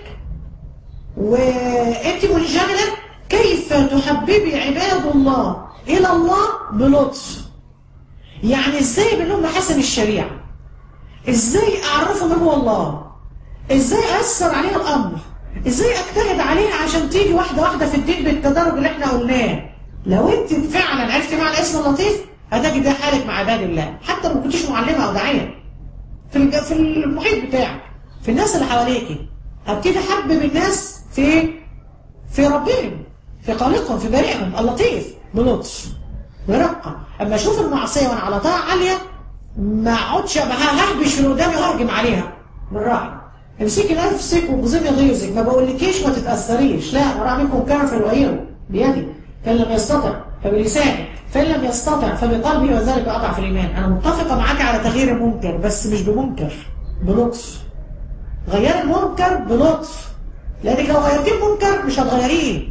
وانت منشغله كيف تحببي عباد الله الى الله بلطف يعني ازاي بنقول محاسن الشريعه ازاي اعرفه من هو الله ازاي اثر عليه الامر ازاي اجتهد عليها عشان تيجي واحده واحده في الدين بالتدرج اللي احنا قلناه لو انت فعلا عرفتي معنى اسم اللطيف هتجد ده حالك مع عباد الله حتى لو ما كنتيش معلمه او داعيه في الج- في المحيط بتاعك في الناس اللي حواليكي هبتدي احبب الناس في في ربهم في خالقهم في بارئهم اللطيف بلطف برقه اما اشوف المعصيه وانا على طاعه عاليه ما اقعدش أبقى ههبش في اللي قدامي وهرجم عليها بالراحه امسكي نفسك وبظمي غيظك ما بقولكيش ما تتاثريش لا ورا منكم كافر وغيره بيدي فان لم يستطع فبلسانه فان لم يستطع فبقلبه وذلك اضعف الايمان انا متفقه معاك على تغيير المنكر بس مش بمنكر بلطف غير المنكر بلطف لانك لو غيرتيه المنكر مش هتغيريه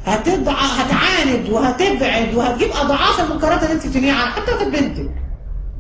هتضع هتعاند وهتبعد وهتجيب اضعاف المنكرات اللي انت بتنهيها عنها حتى لو كانت بنتك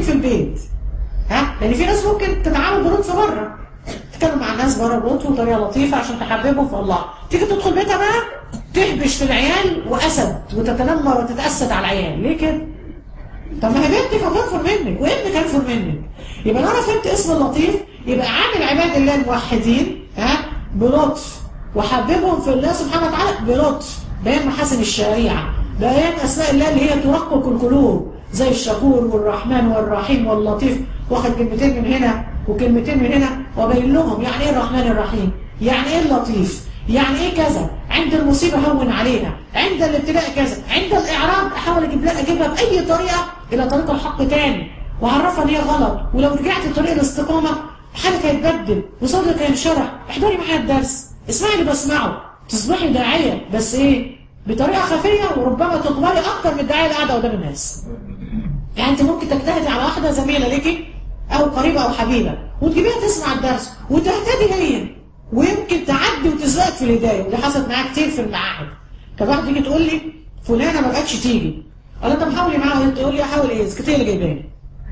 خليك في البيت ها لان في ناس ممكن تتعامل بلطف بره تتكلم مع الناس بره بلطف وطريقه لطيفه عشان تحببهم في الله تيجي تدخل بيتها بقى تهبش في العيال واسد وتتنمر وتتاسد على العيال ليه كده؟ طب ما هي بنتك هتنفر منك وابنك هينفر منك يبقى لو انا فهمت اسم اللطيف يبقى عامل عباد الله الموحدين ها بلطف وحببهم في الله سبحانه وتعالى بلطف بيان محاسن الشريعه بيان اسماء الله اللي هي ترقق القلوب زي الشكور والرحمن والرحيم واللطيف واخد كلمتين من هنا وكلمتين من هنا وبين لهم يعني ايه الرحمن الرحيم يعني ايه اللطيف يعني ايه كذا عند المصيبه هون عليها عند الابتلاء كذا عند الاعراض احاول اجيب لها اجيبها باي طريقه الى طريق الحق تاني واعرفها ان هي غلط ولو رجعت لطريق الاستقامه حالك هيتبدل وصدرك هينشرح احضري معايا الدرس اسمعي اللي بسمعه تصبحي داعيه بس ايه بطريقه خفيه وربما تقبلي اكتر من الداعيه اللي قاعده قدام الناس يعني انت ممكن تجتهدي على واحده زميله ليكي او قريبه او حبيبه وتجيبيها تسمع الدرس وتهتدي هي ويمكن تعدي وتسبقك في الهدايه ودي حصلت معايا كتير في المعاهد كان واحد تيجي تقول لي فلانه ما بقتش تيجي اقول لها طب حاولي معاها انت تقول لي احاول ايه كنت هي اللي جايباني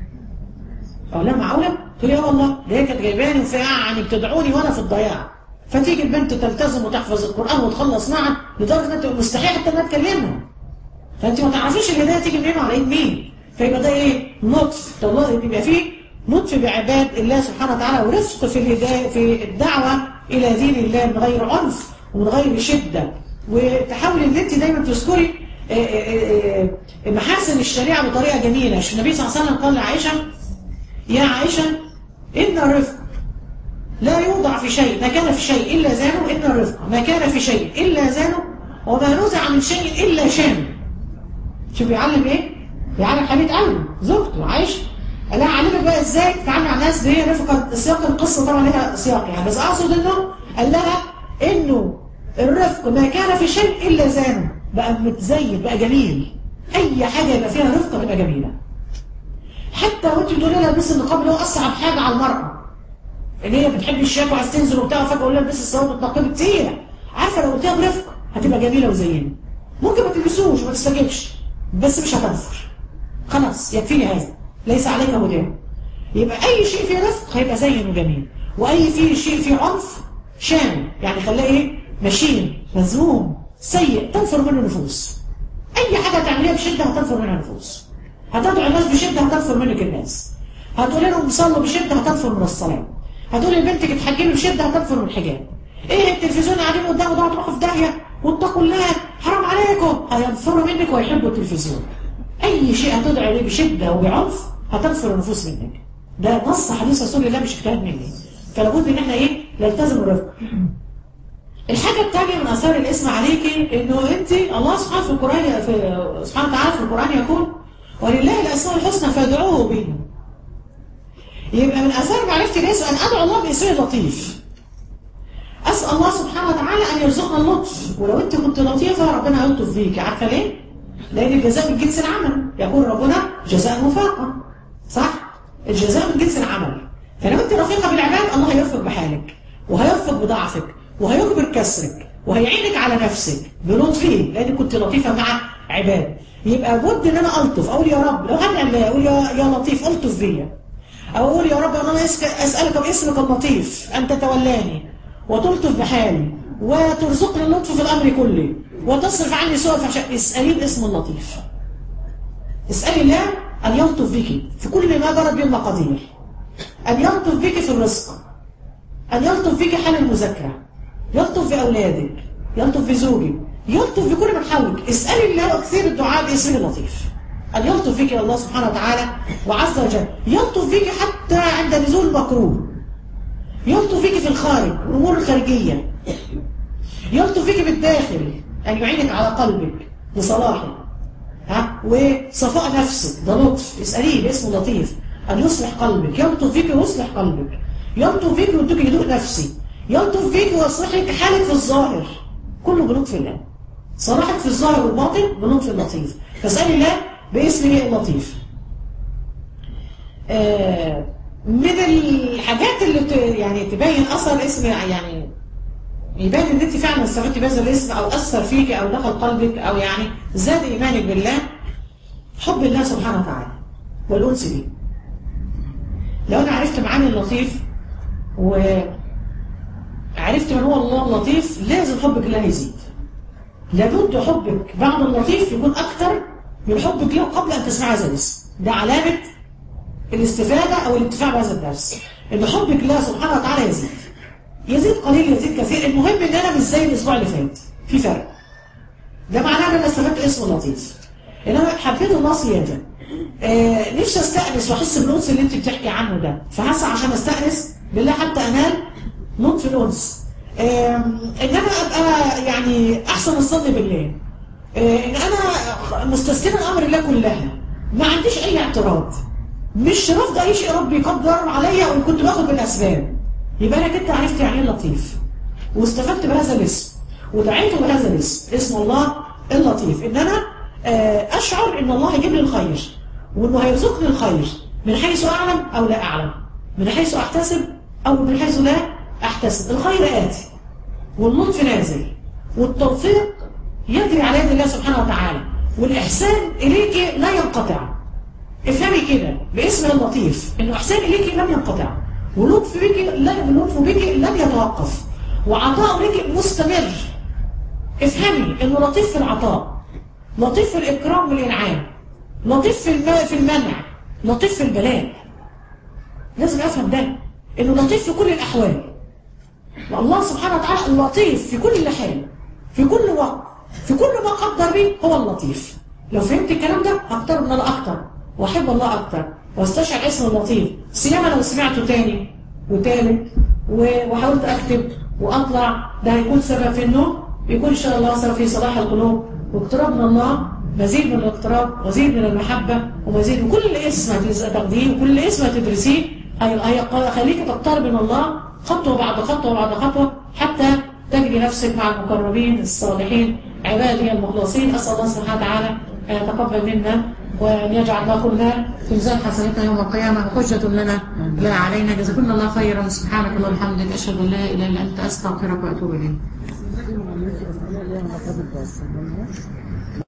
اقول لها معقوله تقول لي اه والله ده هي كانت جايباني وفي يعني بتدعوني وانا في الضياع فتيجي البنت تلتزم وتحفظ القران وتخلص معا لدرجه ان انت مستحيل حتى انها تكلمها فانت ما تعرفيش الهدايه تيجي منين وعلى ايد مين فيبقى ده ايه لطف الله يبقى فيه لطف بعباد الله سبحانه وتعالى ورفق في الهدايه في الدعوه الى دين الله من غير عنف ومن غير شده وتحاولي ان انت دايما تذكري محاسن الشريعه بطريقه جميله عشان النبي صلى الله عليه وسلم قال لعائشه يا عائشه ان الرفق لا يوضع في شيء ما كان في شيء الا زانه ان الرفق ما كان في شيء الا زانه وما نزع من شيء الا شانه شوف بيعلم ايه؟ بيعلم حبيب قوي زوجته عايشه قال لها اعلمك بقى ازاي تتعامل مع الناس دي رفقه سياق القصه طبعا لها سياق يعني بس اقصد انه قال لها انه الرفق ما كان في شيء الا زانه بقى متزين بقى جميل اي حاجه يبقى فيها رفق تبقى جميله حتى وانت بتقولي لها البس النقاب اللي هو اصعب حاجه على المراه ان هي بتحب الشياكه وعايز تنزل وبتاع فجاه اقول لها البسي الثوب النقاب كتير عارفه لو قلتيها برفق هتبقى جميله وزينه ممكن ما تلبسوش وما تستجبش بس مش هتنفر خلاص يكفيني هذا ليس عليك هداه يبقى اي شيء فيه رفق هيبقى زين وجميل واي فيه شيء فيه عنف شام يعني خلاه ايه مشين مذموم سيء تنفر منه نفوس اي حاجه تعمليها بشده هتنفر منها نفوس هتدعو الناس بشده هتنفر منك الناس هتقول لهم صلوا بشده هتنفر من الصلاه هتقول لبنتك اتحجبي بشده هتنفر من الحجاب ايه التلفزيون قاعدين قدامه ده هتروحوا في داهيه واتقوا الله حرام عليكم هينفروا منك ويحبوا التلفزيون اي شيء هتدعو اليه بشده وبعنف هتنفر النفوس منك ده نص حديث رسول الله مش اجتهاد مني فلا بد ان احنا ايه نلتزم الرفق الحاجة الثانية من أثار الاسم عليكي إنه أنت الله سبحانه في القرآن في سبحانه وتعالى في القرآن يقول ولله الأسماء الحسنى فادعوه بها. يبقى من أثار معرفتي الاسم أن أدعو الله باسمه اللطيف. أسأل الله سبحانه وتعالى أن يرزقنا اللطف ولو أنت كنت لطيفة ربنا هيلطف بيك عارفة ليه؟ لأن الجزاء من جنس العمل يقول ربنا جزاء وفاقا صح؟ الجزاء من جنس العمل فلو أنت رفيقة بالعباد الله هيرفق بحالك وهيرفق بضعفك وهيجبر كسرك وهيعينك على نفسك بلطفه لان كنت لطيفه مع عباد يبقى بد ان انا الطف اقول يا رب لو هدعي الله اقول يا يا لطيف الطف بيا او اقول يا رب انا اسالك باسمك اللطيف ان تتولاني وتلطف بحالي وترزقني اللطف في الامر كله وتصرف عني سوء الفحشاء اسالي باسم اللطيف اسالي الله ان يلطف بك في كل ما جرت به المقادير ان يلطف بك في الرزق ان يلطف بك حال المذاكره يلطف في أولادك يلطف في زوجك يلطف في كل من حولك اسألي الله واكثر الدعاء باسم اللطيف أن يلطف فيك الله سبحانه وتعالى وعز وجل يلطف فيك حتى عند نزول المكروه يلطف فيك في الخارج الأمور الخارجية يلطف فيك بالداخل أن يعينك على قلبك لصلاحك ها وصفاء نفسك ده لطف اسأليه باسم لطيف أن يصلح قلبك يلطف فيك ويصلح قلبك يلطف فيك ويديك هدوء نفسي يلطف فيك ويصلحك حالك في الظاهر كله بلطف الله صلاحك في الظاهر والباطن بلطف اللطيف فاسأل الله باسمه اللطيف آه من الحاجات اللي ت... يعني تبين اثر الاسم يعني يبان ان انت فعلا استفدتي بهذا الاسم او اثر فيك او دخل قلبك او يعني زاد ايمانك بالله حب الله سبحانه وتعالى والانس به لو انا عرفت معاني اللطيف وعرفت من هو الله اللطيف لازم حبك لله يزيد لابد حبك بعد اللطيف يكون اكثر من حبك له قبل ان تسمع هذا الاسم ده علامه الاستفاده او الانتفاع بهذا الدرس ان حبك لله سبحانه وتعالى يزيد يزيد قليل يزيد كثير المهم ان انا مش زي الاسبوع اللي فات في فرق ده معناه ان انا استفدت اسم لطيف انما حبيت الله زياده آه نفسي استانس واحس بالانس اللي انت بتحكي عنه ده فهسعى عشان استانس بالله حتى انال لطف الانس آه ان انا ابقى يعني احسن الظن بالله آه ان انا مستسلمه امر الله كلها ما عنديش اي اعتراض مش رافض اي شيء ربي يقدر عليا وكنت باخد بالاسباب يبقى انا كنت عرفت يعني ايه لطيف واستفدت بهذا الاسم ودعيته بهذا الاسم اسم الله اللطيف ان انا اشعر ان الله هيجيب لي الخير وانه هيرزقني الخير من حيث اعلم او لا اعلم من حيث احتسب او من حيث لا احتسب الخير اتي واللطف نازل والتوفيق يجري على يد الله سبحانه وتعالى والاحسان اليك لا ينقطع افهمي كده باسم اللطيف انه احسان اليك لم ينقطع ولطف بك لا لطف بك لم يتوقف وعطاء بك مستمر افهمي انه لطيف في العطاء لطيف في الاكرام والانعام لطيف في الم... في المنع لطيف في البلاء لازم افهم ده انه لطيف في كل الاحوال والله سبحانه وتعالى لطيف في كل حال في كل وقت في كل ما قدر به هو اللطيف لو فهمت الكلام ده هقترب من الله اكتر واحب الله اكتر واستشعر اسم اللطيف سيما لو سمعته تاني وتالت وحاولت اكتب واطلع ده هيكون سبب في انه يكون ان شاء الله سبب في صلاح القلوب واقتراب من الله مزيد من الاقتراب مزيد من المحبة ومزيد من كل اسم تاخديه وكل اسم تدرسيه هيخليك تقترب من الله خطوة بعد خطوة بعد خطوة حتى تجري نفسك مع المقربين الصالحين عبادي المخلصين أسأل الله سبحانه وتعالى أن يتقبل منا وأن يجعل ما قلنا في ميزان حسناتنا يوم القيامة حجة لنا لا علينا جزاكم الله خيرا سبحانك اللهم وبحمدك أشهد أن لا إله إلا أنت أستغفرك وأتوب إليك